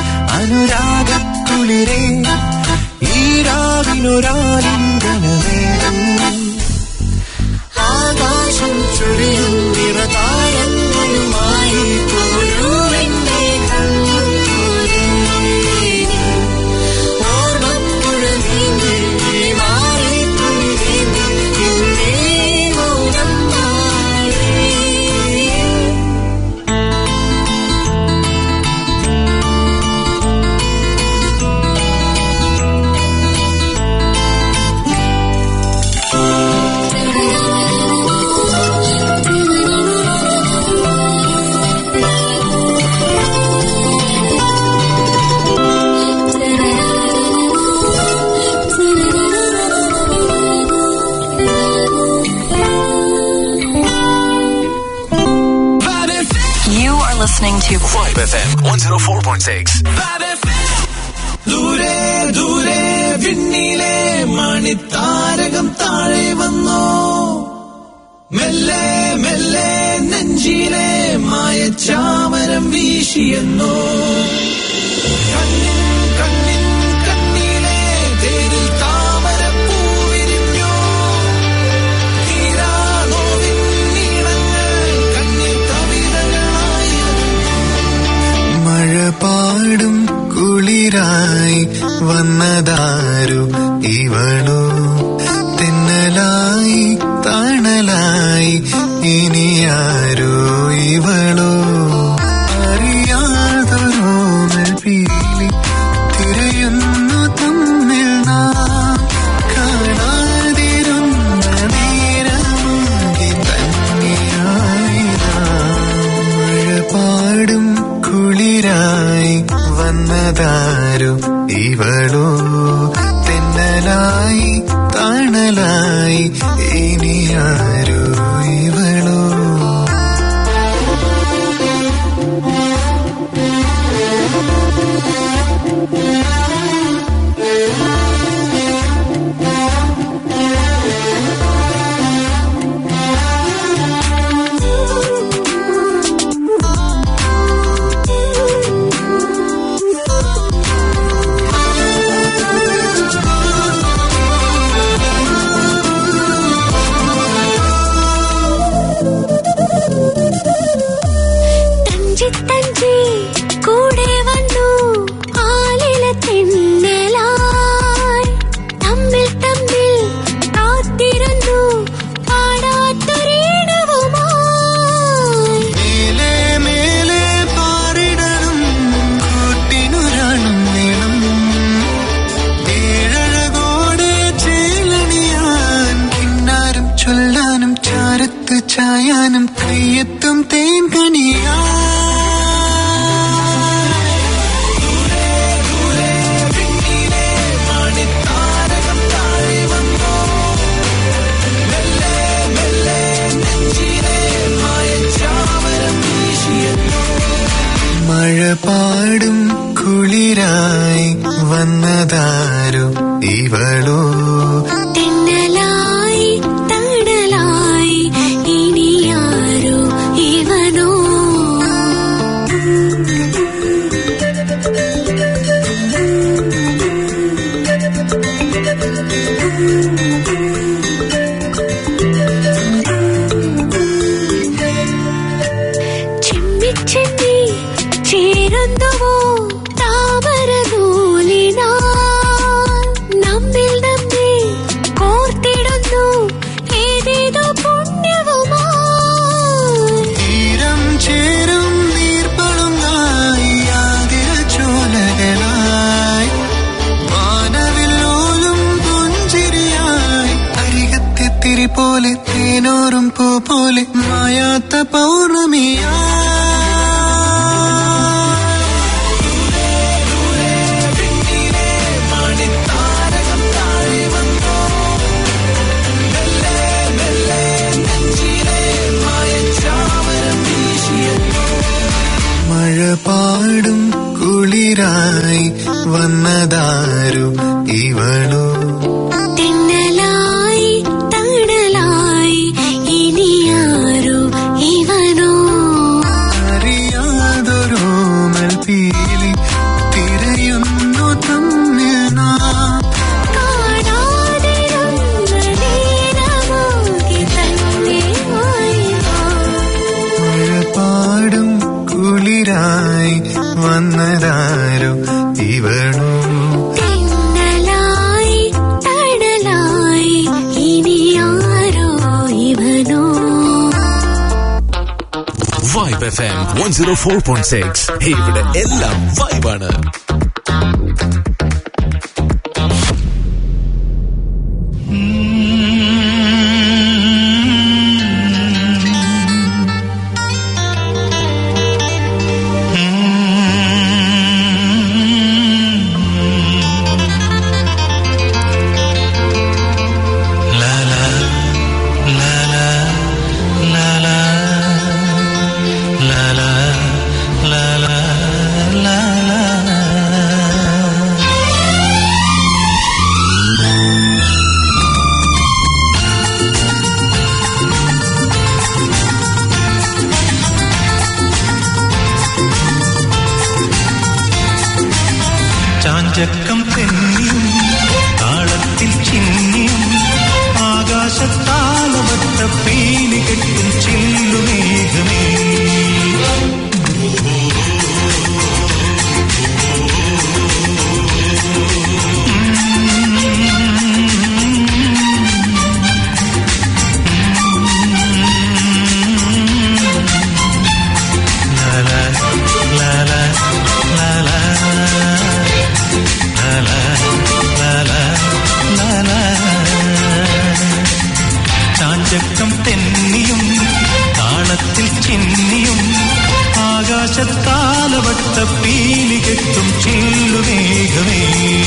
അനുരാഗക്കുളിരേ ഈരാവിനൊരാലിംഗനമേതും ആകാശം ചൊരിയും നിറതാരങ്ങളുമായി തോഴുവെന്റെ കണ്ണുനീരേ. ഓർമ്മപ്പുഴ നീന്തി മാറി തുണിനീന്തി എന്നെ മൗനം പാടി. You are listening to Vibe FM 104.6. ദൂരെ ദൂരെ വിണ്ണിലെ മണിത്താരകം താഴെ വന്നോ മെല്ലെ മെല്ലെ നെഞ്ചിലെ മായച്ചാമരം വീശിയെന്നോ കണ്ണിൻ കണ്ണിൻ കണ്ണിലെ തേരിൽ താമര പൂവിരിഞ്ഞോ തീരാനോവിൻ നീളങ്ങൾ കണ്ണിൽ കവിതകളായി മഴ പാടും കുളിരായി വന്നതാരു ഇവളോ തെന്നലായി തണലായി ഇനിയാരോ ഇവളോ അറിയാതൊരോമൽ പീലി തിരയുന്നു തമ്മിൽ നാം കാണാതിരുന്ന നേരമുണ്ടി തന്നെയായി നാം മഴ പാടും കുളിരായി വന്നതാരു ഇവളോ തെന്നലായി തണലായി ഇനിയാരോ ഇവളോ തഞ്ചി തഞ്ചി കൂടെ വന്നു ആലില തെന്നലായി തമ്മിൽ തമ്മിൽ കാത്തിരുന്നു പാടാത്തൊരീണവുമായി മേലെ മേലെ പാറിടണം കൂട്ടിനൊരാളും വേണം ഏഴഴകോടെ ചേലണിയാൻ കിന്നാരം ചൊല്ലാനും ചാരത്ത് ചായാനും കയ്യെത്തും തേൻ കണിയാ മഴ പാടും കുളിരായി വന്നതാരോ ഇവളോ തെന്നലായി തണലായി ഇനിയാരോ ഇവനോ ചിമ്മിച്ചിമ്മി ചേരുന്നുവോ താമര നൂലിനാൽ നമ്മിൽ നമ്മെ കോർത്തിടുന്നു ഏതേതോ പുണ്യവുമായി തീരം ചേരും നീർപ്പളുങ്ങായി ആതിര ചോലകളായി വാനവില്ലോലും പുഞ്ചിരിയായി അരികത്തെ തിരി പോലെ തേനോറും പൂ പോലെ മായാത്ത പൗർണമിയാ മഴ പാടും കുളിരായി വന്നതാരു ഇവളോ തെന്നലായി തണലായി ഇനിയാരോ ഇവനോ അറിയാതൊരോമൽ പീലി one zero four point six ഇവിടെ എല്ലാം വൈബാണ് ചാഞ്ചക്കം തെന്നിയും താളത്തിൽ ചിന്നിയും ആകാശത്താലവട്ട പീലി കെട്ടും ചില്ലുമേഘമേ ചാഞ്ചക്കം തെന്നിയും താളത്തിൽ ചിന്നിയും ആകാശത്താലവട്ട പീലി കെട്ടും ചില്ലുമേഘമേ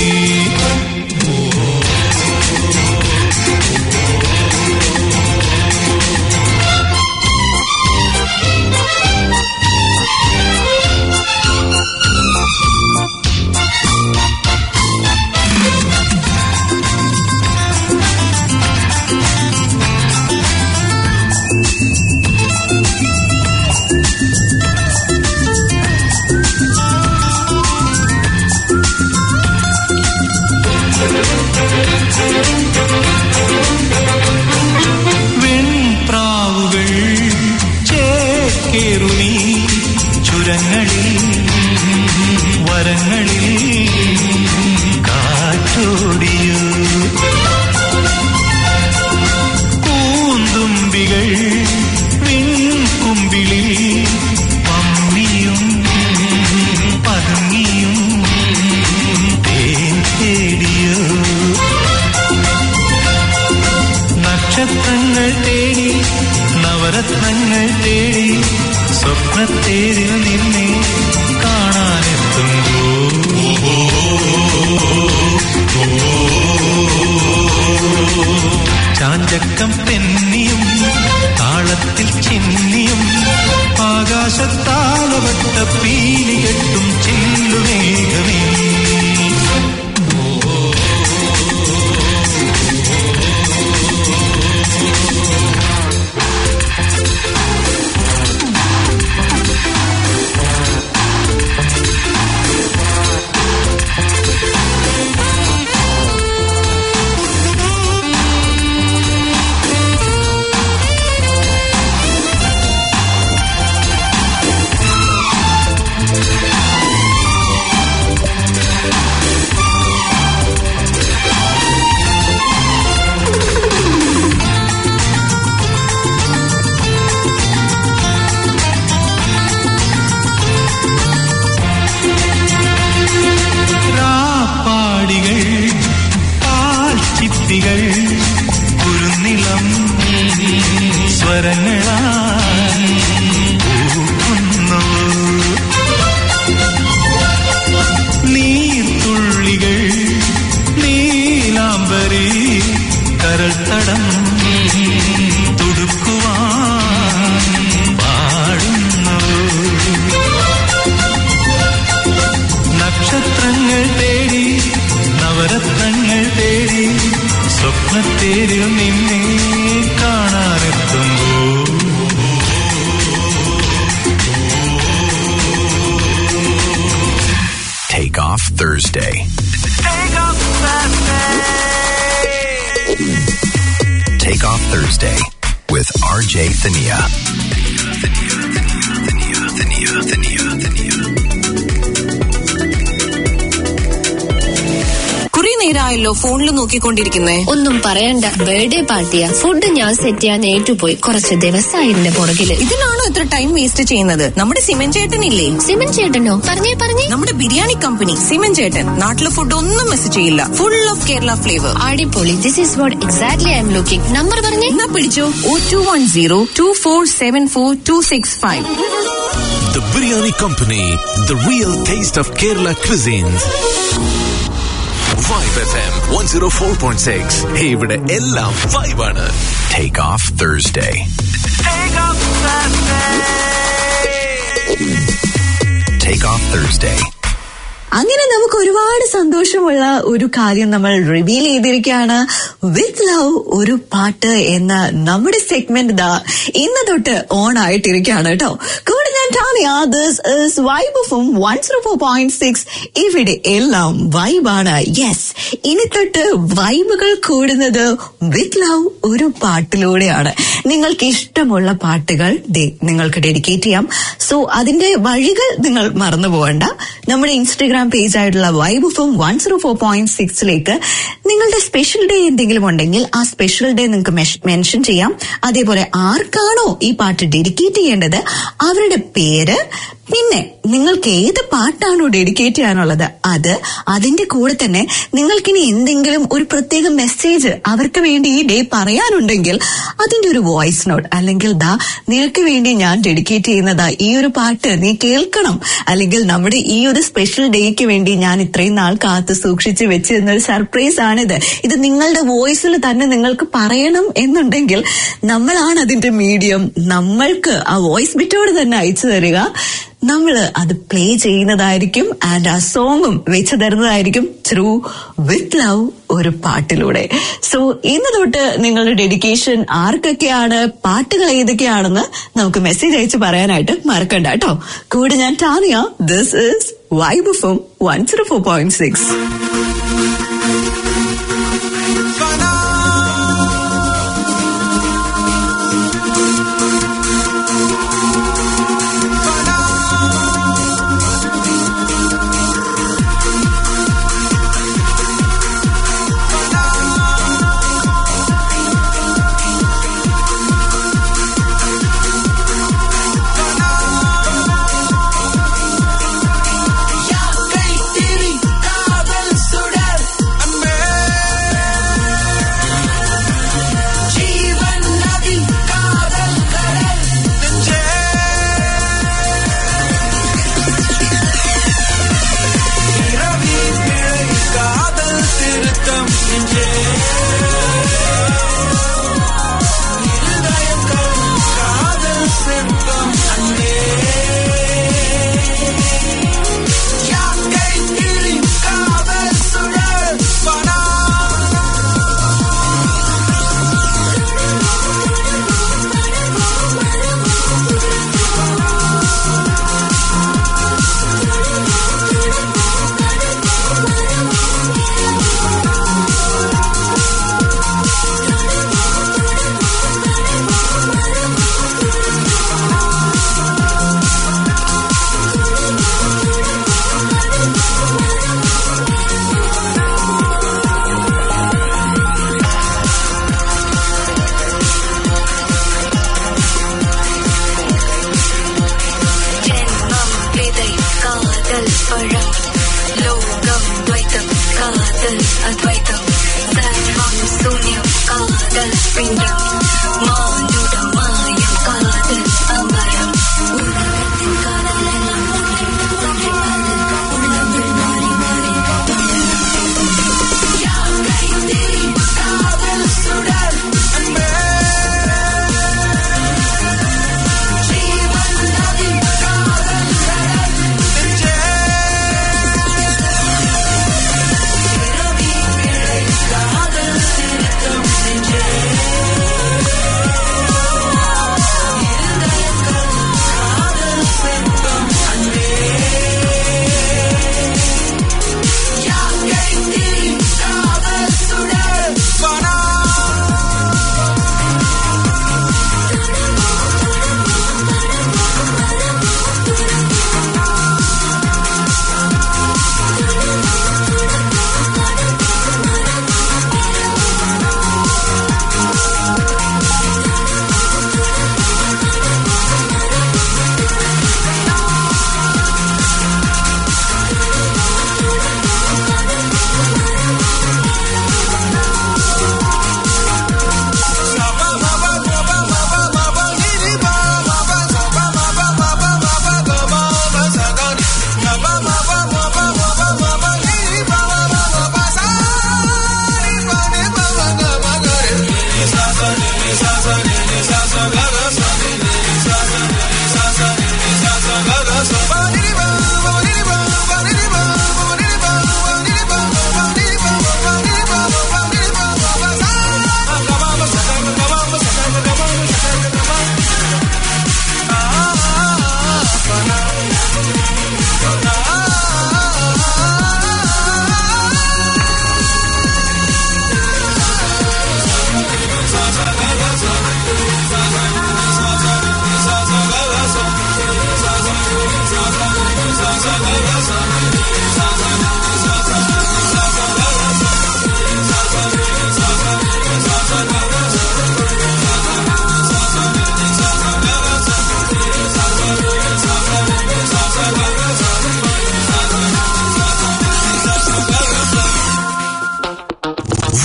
വെൺപ്രാവുകൾ ചേക്കേറുമീ ചുരങ്ങളിൽ വരങ്ങളിൽ കാറ്റോടിയു പൂന്തുമ്പികൾ വിൺകുമ്പിളി പമ്മിയും പതുങ്ങിയും തേൻ തേടിയോ നക്ഷത്രങ്ങൾ തേടി നവരത്നങ്ങൾ തേടി സ്വപ്നത്തേരിൽ നിന്നെ കാണാനെത്തുമ്പോ ചാഞ്ചക്കം തെന്നിയും താളത്തിൽ ചിന്നിയും ആകാശത്താലവട്ട പീലി കെട്ടും ചില്ലുമേഘമേ രാപ്പാടികൾ പാൽച്ചിപ്പികൾ കുരുന്നിളം സ്വരങ്ങളായി പൂക്കുന്നു നീർത്തുള്ളികൾ നീലാംബരി കരൾ തടം തുടുക്കുവാൻ പാടുന്നു നക്ഷത്രങ്ങൾ തേടി നവരത്നങ്ങൾ തേടി സ്വപ്നത്തേരിൽ നിന്നെ കാണാനെത്തുമ്പോ Take off Thursday. Take off Thursday with RJ Thania. കുറെ നേരമായല്ലോ ഫോണിൽ നോക്കിക്കൊണ്ടിരിക്കുന്നേ ഒന്നും പറയണ്ട ബർത്ത്ഡേ പാർട്ടിയാ ഫുഡ് ഞാൻ സെറ്റ് ചെയ്യാൻ ഏറ്റുപോയി കുറച്ച് ദിവസമായി ഇതിന്റെ പുറകില് ഇതിനാണോ ഇത്ര ടൈം വേസ്റ്റ് ചെയ്യുന്നത് നമ്മുടെ സിമൻ ചേട്ടനില്ലേ സിമൻ ചേട്ടനോ പറഞ്ഞേ പറഞ്ഞേ നമ്മുടെ ബിരിയാണി കമ്പനി സിമൻ ചേട്ടൻ നാട്ടിലെ ഫുഡ് ഒന്നും മിസ് ചെയ്യില്ല ഫുൾ ഓഫ് കേരള ഫ്ലേവർ അടിപൊളി this is what exactly I M looking number പറഞ്ഞേ എന്നാ പിടിച്ചോ ഓ two one zero two four seven four two six five The Biryani Company, the real taste of Kerala cuisines. Vibe FM 104.6. ഇവിടെ എല്ലാം വൈബാണ് Take off Thursday. Take off Thursday. അങ്ങനെ നമുക്ക് ഒരുപാട് സന്തോഷമുള്ള ഒരു കാര്യം നമ്മൾ റിവീൽ ചെയ്തിരിക്കുകയാണ് വിത്ത് ലവ് ഒരു പാട്ട് എന്ന നമ്മുടെ സെഗ്മെന്റ് ദാ ഇന്ന് തൊട്ട് ഓൺ ആയിട്ടിരിക്കുകയാണ് കേട്ടോ കൂടെ ഞാൻ Tania this is Vibe of one zero four point six ഇവിടെ എല്ലാം വൈബാണ് യെസ് ഇനി തൊട്ട് വൈബുകൾ കൂടുന്നത് വിത്ത് ലവ് ഒരു പാട്ടിലൂടെയാണ് നിങ്ങൾക്ക് ഇഷ്ടമുള്ള പാട്ടുകൾ ദേ നിങ്ങൾക്ക് ഡെഡിക്കേറ്റ് ചെയ്യാം സോ അതിന്റെ വഴികൾ നിങ്ങൾ മറന്നു പോകണ്ട നമ്മുടെ ഇൻസ്റ്റഗ്രാം പേജ് ആയിട്ടുള്ള Vibe form one zero four point സിക്സിലേക്ക് നിങ്ങളുടെ സ്പെഷ്യൽ ഡേ എന്തെങ്കിലും ഉണ്ടെങ്കിൽ ആ സ്പെഷ്യൽ ഡേ നിങ്ങൾക്ക് മെൻഷൻ ചെയ്യാം അതേപോലെ ആർക്കാണോ ഈ പാട്ട് ഡെഡിക്കേറ്റ് ചെയ്യേണ്ടത് അവരുടെ പേര് പിന്നെ നിങ്ങൾക്ക് ഏത് പാട്ടാണോ ഡെഡിക്കേറ്റ് ചെയ്യാനുള്ളത് അത് അതിന്റെ കൂടെ തന്നെ നിങ്ങൾക്കിനി എന്തെങ്കിലും ഒരു പ്രത്യേക മെസ്സേജ് അവർക്ക് വേണ്ടി ഈ ഡേ പറയാനുണ്ടെങ്കിൽ അതിന്റെ ഒരു വോയിസ് നോട്ട് അല്ലെങ്കിൽ ദാ നിനക്ക് വേണ്ടി ഞാൻ ഡെഡിക്കേറ്റ് ചെയ്യുന്നതാ ഈ ഒരു പാട്ട് നീ കേൾക്കണം അല്ലെങ്കിൽ നമ്മുടെ ഈ ഒരു സ്പെഷ്യൽ ഡേക്ക് വേണ്ടി ഞാൻ ഇത്രയും നാൾ കാത്ത് സൂക്ഷിച്ച് വെച്ചിരുന്ന ഒരു സർപ്രൈസ് ആണിത് ഇത് നിങ്ങളുടെ വോയിസിൽ തന്നെ നിങ്ങൾക്ക് പറയണം എന്നുണ്ടെങ്കിൽ നമ്മളാണ് അതിന്റെ മീഡിയം നമ്മൾക്ക് ആ വോയിസ് ബിറ്റോട് തന്നെ അയച്ചു തരിക നമ്മൾ അത് പ്ലേ ചെയ്യുന്നതായിരിക്കും ആൻഡ് ആ സോങ്ങും വെച്ച് തരുന്നതായിരിക്കും ത്രൂ വിത്ത് ലവ് ഒരു പാട്ടിലൂടെ സോ ഇന്ന് തൊട്ട് നിങ്ങളുടെ ഡെഡിക്കേഷൻ ആർക്കൊക്കെയാണ് പാട്ടുകൾ ഏതൊക്കെയാണെന്ന് നമുക്ക് മെസ്സേജ് അയച്ച് പറയാനായിട്ട് മറക്കണ്ട കേട്ടോ കൂടെ ഞാൻ Tania this is vibe form one zero four point six ജന്മം വിതൈ കാതൽ പഴം ലോകം ദ്വൈതം കാതൽ അദ്വൈതം സർവം ശൂന്യം കാതൽ പിണ്ഡം മാനുടമായം കാതൽ അമരം ഉലകത്തിൻ കാതലെല്ലാം ഒന്നേ ഉള്ളതിൽ മാറി മാറി കാതൽ സുടർ ജീവൻ നദി കാതൽ കടൽ കാതൽ തിരുത്തം നെഞ്ചേ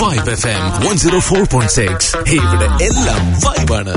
vibe F M one zero four point six ഇവിടെ എല്ലാം വൈബാണ്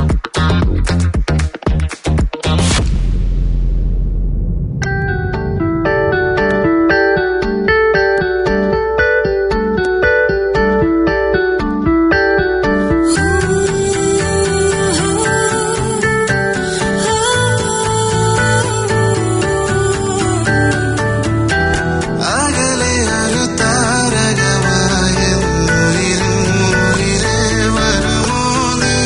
അകലെ ഒരു താരകമായ ഉയരും ഉയരെ വരുമോ നീ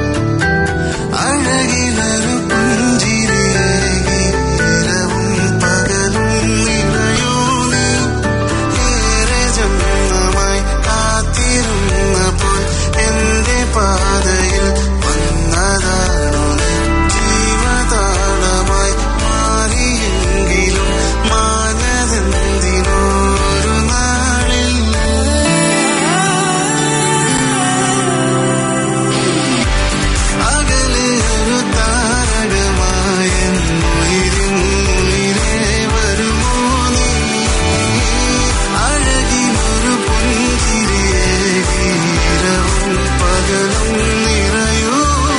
അഴകിലൊരു പുഞ്ചിരിയേകി ഇരവും പകലും നിറയോ നീ ഏറെ ജന്മമായി കാത്തിരുന്നപ്പോൾ എന്റെ പാതയിൽ വന്നതാണു നീ ജീവതാളമായി മാറിയെങ്കിലും മാനതെന്തിനോരു നാളിൽ അകലെ ഒരു താരകമായ ഉയരും ഉയരെ വരുമോ നീ അഴകിലൊരു പുഞ്ചിരിയേകി ഇരവും പകലും നിറയൂ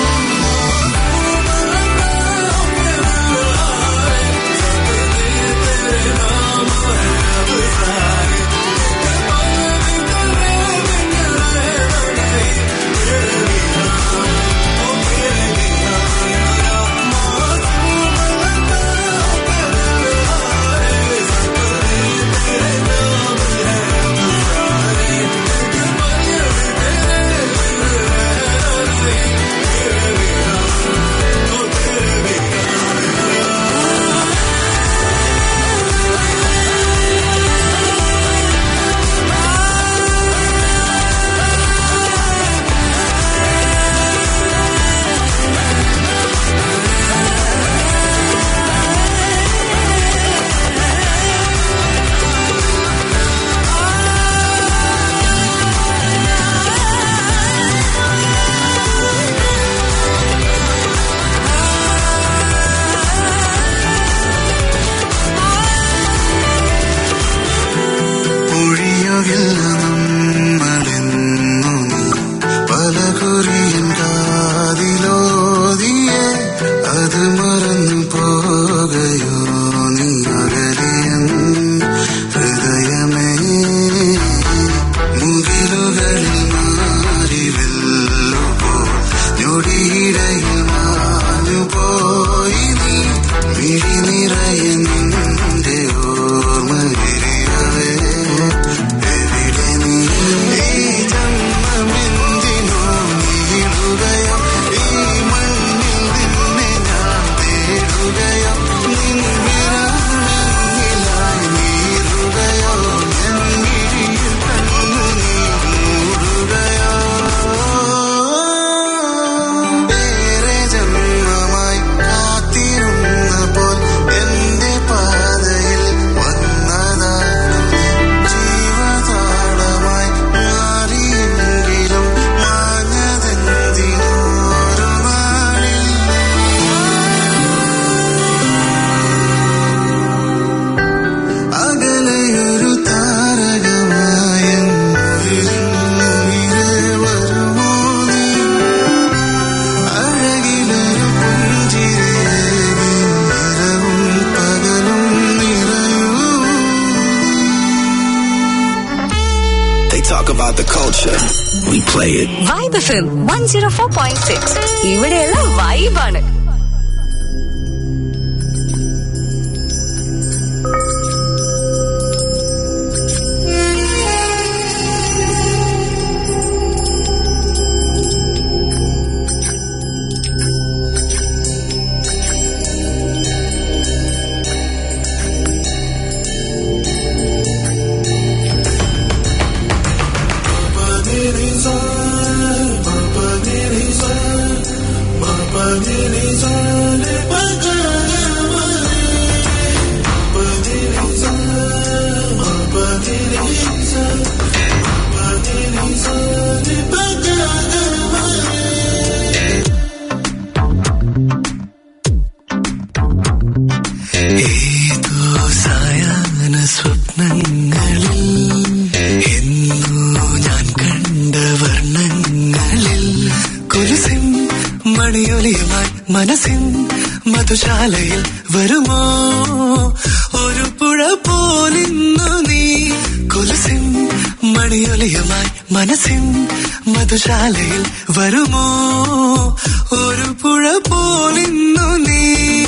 ഒഴിയുകില്ല നമ്മളെന്നു നീ പല കുറിയൻ കാതിലോതിയെ അത് മറന്നു പോകയോ നീ അകലിയൻ ഹൃദയമേ മുകിലുകളിൽ മാറി വെല്ലുപോ ഞൊടിയിടയിൽ മാഞ്ഞു പോയി നീ മിഴി നിറയെ നിന്റെ ഓർമ്മ വിരിയവേ എവിടെ നീ ഈ ജന്മമെന്തിനോ നീളുകയോ ഈ മണ്ണിൽ നിന്നെ ഞാൻ തേടുകയോ നിൻ വിരലിലായി നീറുകയോ എൻ മിഴിയിൽ കണ്ണുനീർ മൂടുകയോ ഏറെ ജന്മമായി കാത്തിരുന്നപ്പോൾ എന്റെ പാതയിൽ വന്നതാണ് നീ. ജീവതാളമായി മാറിയെങ്കിലും മാഞ്ഞതെന്തിനോരു നാളിൽ അകലെയൊരു താരകമായ ഉയരെ വരുമോ നീ അഴകിലൊരു പുഞ്ചിരിയേകി ഇരവും പകലും നിറയൂ They talk about the culture. We play it. Vibe F one zero four point six ഇവിടെയുള്ള വൈബാണ് ഏതോ സായാഹ്ന സ്വപ്നങ്ങളിൽ എന്നോ ഞാൻ മനസ്സിൻ മധുശാലയിൽ വരുമോ ഒരു പുഴ പോലിന്നു നീ കൊലുസിൻ മണിയൊലിയുമായി മനസ്സിൻ മധുശാലയിൽ വരുമോ ഒരു പുഴ പോലിന്നു നീ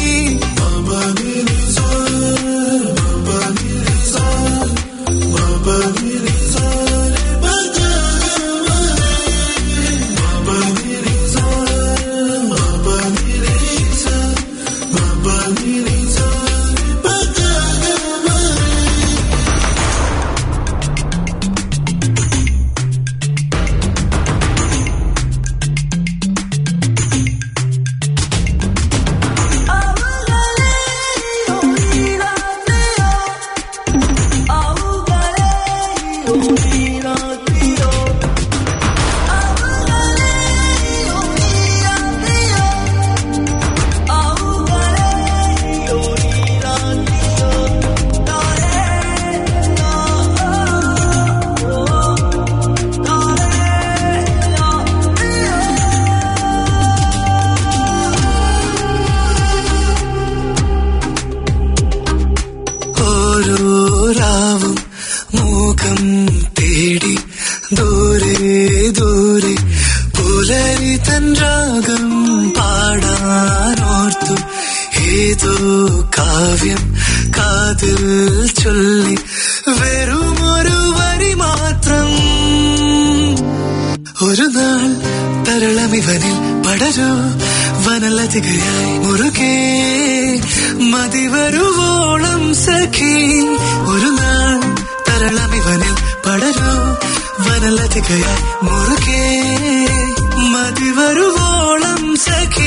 ഓരോ രാവും മൂകം തേടി ദൂരെ ദൂരെ പുലരി തൻ രാഗം പാടാനോർത്തു ഏതോ കാവ്യം കാതിൽ ചൊല്ലി വെറുമൊരു വരി മാത്രം ഒരു നാൾ തരളമിവനിൽ പടരൂ വനലതികയായി മുറുകെ മതിവരുവോളം സഖി ഒരു നാൾ തരളമിവനിൽ പടരൂ വനലതികയായി മുറുകെ മതിവരുവോളം സഖി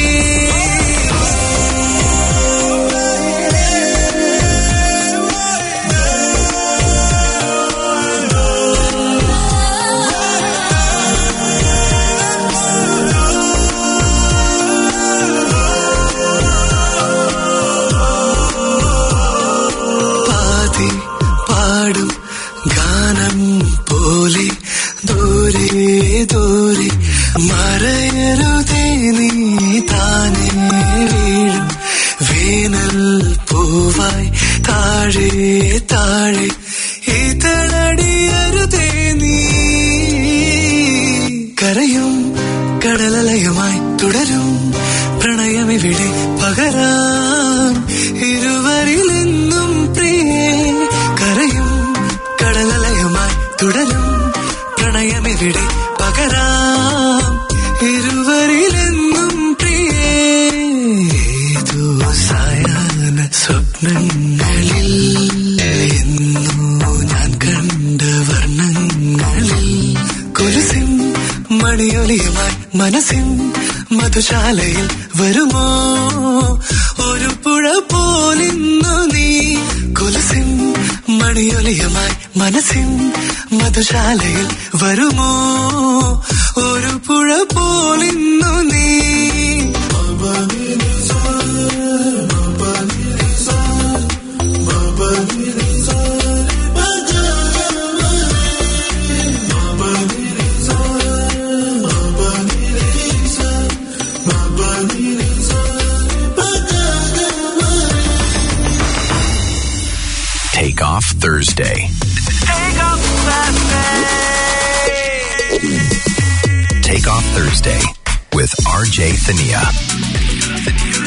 പാതി പാടും ഗാനം പോലെ ദൂരെ ദൂരെ മറയരുതേ നീ താനേ വീഴും വേനൽ പൂവായി താഴെ താഴെ ഇതളടിയരുതേ നീ കരയും കടലലയുമായി തുടരും പ്രണയമിവിടെ പകരാം ഇരുവരിലെന്നും പ്രിയേ കരയും കടലലയുമായി തുടരും പ്രണയമിവിടെ പകരാം ഇരുവരിലെന്നും പ്രിയേ ഏതോ സായാഹ്ന സ്വപ്നങ്ങളിൽ എന്നോ ഞാൻ കണ്ട വർണ്ണങ്ങളിൽ കൊലുസിൻ മണിയൊലിയുമായി മനസ്സിൻ മധുശാലയിൽ വരുമോ ഒരു പുഴ പോലിന്നു നീ കൊലുസിൻ മണിയൊലിയുമായി മനസ്സിൻ മധുശാലയിൽ വരുമോ ഒരു പുഴ പോലിന്നു നീ Take off Thursday. Take off Thursday with RJ Thania.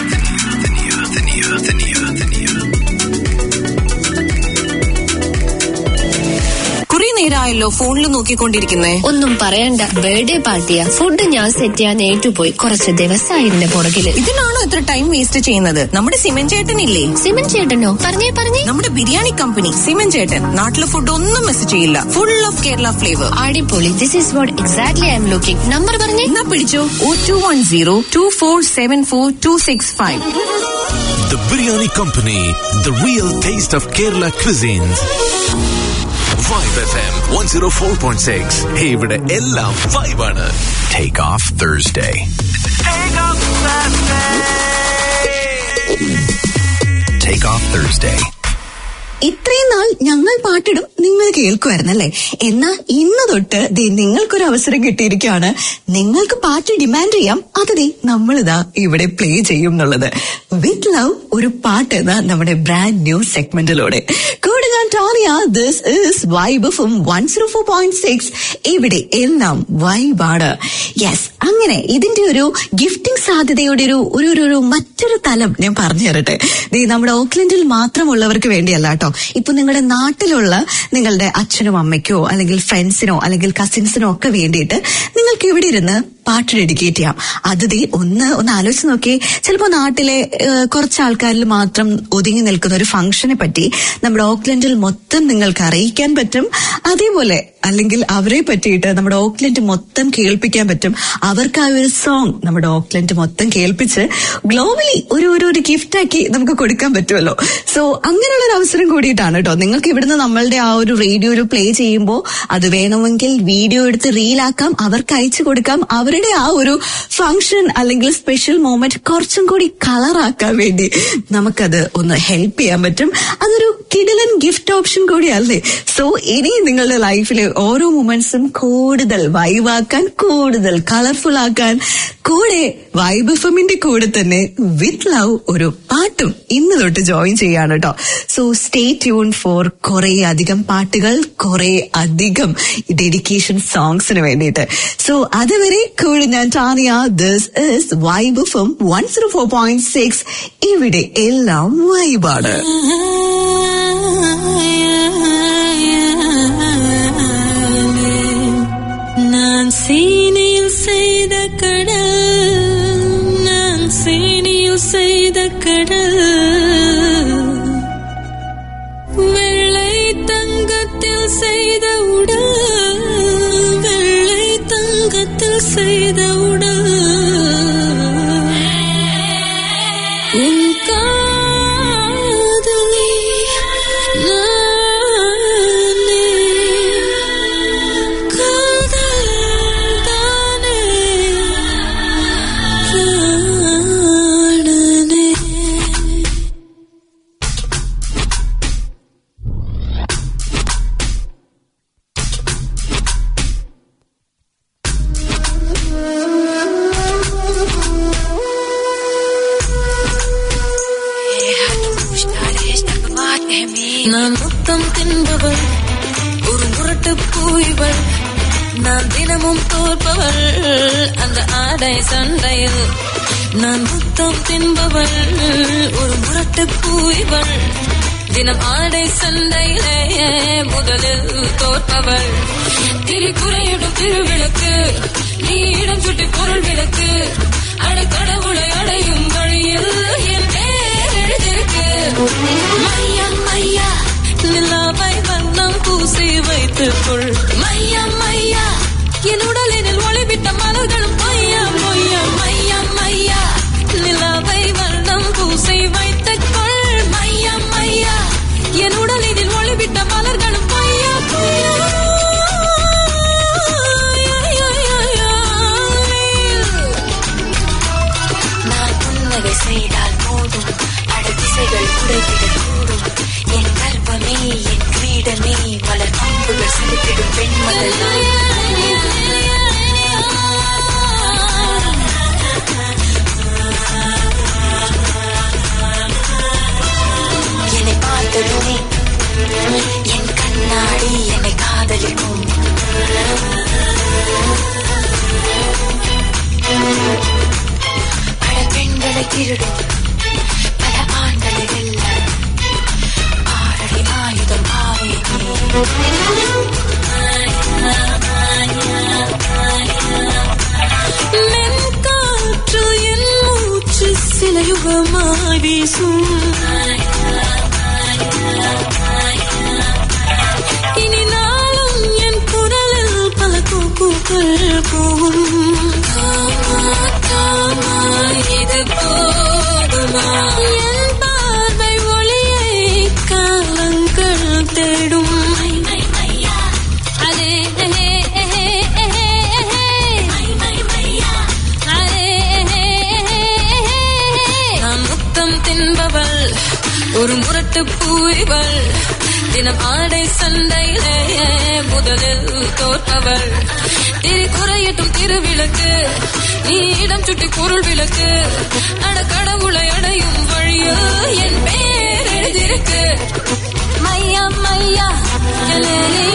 കുറെ നേരമായല്ലോ ഫോണിൽ നോക്കിക്കൊണ്ടിരിക്കുന്നേ ഒന്നും പറയണ്ട ബർത്ത്ഡേ പാർട്ടിയാ ഫുഡ് ഞാൻ സെറ്റ് ചെയ്യാൻ ഏറ്റുപോയി കുറച്ച് ദിവസമായി ഇതിന്റെ പുറകില് ഇതിനാണോ ഇത്ര ടൈം വേസ്റ്റ് ചെയ്യുന്നത് നമ്മുടെ സിമൻ ചേട്ടനില്ലേ സിമൻ ചേട്ടനോ പറഞ്ഞേ പറഞ്ഞേ നമ്മുടെ ബിരിയാണി കമ്പനി സിമൻ ചേട്ടൻ നാട്ടിലെ ഫുഡ് ഒന്നും മിസ് ചെയ്യില്ല ഫുൾ ഓഫ് കേരള ഫ്ലേവർ അടിപൊളി this is what exactly I M looking number പറഞ്ഞേ എന്നാ പിടിച്ചോ ഓ two one zero two four seven four two six five The Biryani Company, the real taste of Kerala cuisines. Vibe FM 104.6. Hey, ഇവിടെ എല്ലാം vibe ആണ്. Take off Thursday. Take off Thursday. ഇത്രയും നാൾ ഞങ്ങൾ പാട്ടിടും നിങ്ങൾ കേൾക്കുമായിരുന്നല്ലേ എന്നാ ഇന്ന് തൊട്ട് ദേ നിങ്ങൾക്കൊരു അവസരം കിട്ടിയിരിക്കുകയാണ് നിങ്ങൾക്ക് പാട്ട് ഡിമാൻഡ് ചെയ്യാം അത് ദേ നമ്മളിതാ ഇവിടെ പ്ലേ ചെയ്യും എന്നുള്ളത് വിത്ത് ലവ് ഒരു പാട്ട് എന്ന നമ്മുടെ ബ്രാൻഡ് ന്യൂ സെഗ്മെന്റിലൂടെ കൂടെ ഞാൻ Tania this is vibe from one zero four point six ഇവിടെ എല്ലാം വൈബാണ് യെസ് അങ്ങനെ ഇതിന്റെ ഒരു ഗിഫ്റ്റിംഗ് സാധ്യതയുടെ ഒരു ഒരു ഒരു- ഒരു മറ്റൊരു തലം ഞാൻ പറഞ്ഞു തരട്ടെ ദേ നമ്മുടെ ഓക്ലൻഡിൽ മാത്രമുള്ളവർക്ക് വേണ്ടിയല്ല കേട്ടോ ഇപ്പൊ നിങ്ങളുടെ നാട്ടിലുള്ള നിങ്ങളുടെ അച്ഛനും അമ്മയ്ക്കോ അല്ലെങ്കിൽ ഫ്രണ്ട്സിനോ അല്ലെങ്കിൽ കസിൻസിനോ ഒക്കെ വേണ്ടിയിട്ട് നിങ്ങൾക്ക് ഇവിടെ ഇരുന്ന് പാട്ട് ഡെഡിക്കേറ്റ് ചെയ്യാം അത് ദേ ഒന്ന് ഒന്ന് ആലോചിച്ച് നോക്കിയേ ചിലപ്പോ നാട്ടിലെ ഏഹ്, കുറച്ച് ആൾക്കാരിൽ മാത്രം ഒതുങ്ങി നിൽക്കുന്ന ഒരു ഫംഗ്ഷനെ പറ്റി നമ്മുടെ ഓക്ലൻഡിൽ മൊത്തം നിങ്ങൾക്ക് അറിയിക്കാൻ പറ്റും അതേപോലെ അല്ലെങ്കിൽ അവരെ പറ്റിയിട്ട് നമ്മുടെ ഓക്ലൻഡ് മൊത്തം കേൾപ്പിക്കാൻ പറ്റും അവർക്ക് ആ ഒരു സോങ് നമ്മുടെ ഓക്ലൻഡ് മൊത്തം കേൾപ്പിച്ച് ഗ്ലോബലി ഒരു ഒരു ഒരു ഗിഫ്റ്റ് ആക്കി നമുക്ക് കൊടുക്കാൻ പറ്റുമല്ലോ സോ അങ്ങനെയുള്ള ഒരു അവസരം കൂടിയിട്ടാണ് കേട്ടോ നിങ്ങൾക്ക് ഇവിടുന്ന് നമ്മളുടെ ആ ഒരു റേഡിയോ പ്ലേ ചെയ്യുമ്പോൾ അത് വേണമെങ്കിൽ വീഡിയോ എടുത്ത് റീലാക്കാം അവർക്ക് അയച്ചു കൊടുക്കാം അവരുടെ ആ ഒരു ഫംഗ്ഷൻ അല്ലെങ്കിൽ സ്പെഷ്യൽ മൊമെന്റ് കുറച്ചും കൂടി കളറാക്കാൻ വേണ്ടി നമുക്കത് ഒന്ന് ഹെൽപ്പ് ചെയ്യാൻ പറ്റും അതൊരു കിടിലൻ ഗിഫ്റ്റ് ഓപ്ഷൻ കൂടിയല്ലേ സോ ഇനി നിങ്ങളുടെ ലൈഫിലെ ഓരോ മൊമെന്റ്സും കൂടുതൽ വൈവാക്കാൻ കൂടുതൽ കളർഫുൾ ആക്കാൻ കൂടെ വൈബ് എഫമിന്റെ കൂടെ തന്നെ വിത്ത് ലവ് ഒരു പാട്ടും ഇന്ന് തൊട്ട് ജോയിൻ ചെയ്യാണ് കേട്ടോ സോ സ്റ്റേ ട്യൂൺ ഫോർ കുറെ അധികം പാട്ടുകൾ കുറെ അധികം ഡെഡിക്കേഷൻ സോങ്സിന് വേണ്ടിയിട്ട് സോ അതുവരെ കൂടെ ഞാൻ Tania this is vibe FM one zero four point six ഇവിടെ എല്ലാം വൈബാണ് நான் சீனியில் செய்த கடல் நான் சீனியில் செய்த கடல் வெள்ளை தங்கத்தில் செய்த உடல் வெள்ளை தங்கத்தில் செய்த உடல் உன் காதலி நானே காதல் தானே பிராணனே நான் முத்தம் தின்பவள் ஒரு முரட்டு பூய்வள் நான் தினமும் தோற்பவள் அந்த ஆடை சண்டையில் நான் முத்தம் தின்பவள் ஒரு முரட்டு பூய்வள் தினம் ஆடை சண்டையிலே முதலில் தோற்பவள் திரிபுரையிடும் திருவிளக்கு நீ இடம் சுட்டி பொருள் விளக்கு அட கடவுளை அடையும் வழியில் என் பேர் எழுதிருக்கு மையா மையா நிலாவை வண்ணம் பூசி வைத்துக் கொள் மையா மையா என் உடலினில் ஒளிவிட்ட மலர்களும் பொய்யா பொய்யா மையா மையா நிலாவை வண்ணம் பூசி வைத்துக் கொள் மையா மையா என் உடலினில் ஒளிவிட்ட மலர்களும் பொய்யா பொய்யா நான் புன்னகை செய்தால் போதும் அடதிசைகள் உடைத்திடக் கூடும் என் கர்ப்பமே என் கிரீடமே மலர் அம்புகள் செலுத்திடும் பெண்மகள் என்னை பார்த்ததுமே என் கண்ணாடி என்னை காதலிக்கும் பல பெண்களை திருடும் பல ஆண்களை வெல்ல ஆறடி ஆயுதம் ஆவே மென்காற்று என் மூச்சு சில யுகமாய் வீசும் இனி நாளும் என் குரலில் பல கூக்குகள் கூவும் காமா காமா இது போதுமா என் பார்வை ஒளியை காலங்கள் தேடும் அதே நான் முத்தம் தின்பவள் ஒரு முரட்டு பூரிவள் தினம் ஆடை சண்டையிலே காதலில் தோற்பவள் திரி குறையட்டும் திருவிளக்கு நீ இடம் சுட்டி பொருள் விளக்கு நட கடவுளை அடையும் வழியோ என் பேர் எழுதிருக்கு மையா மையா எலேலி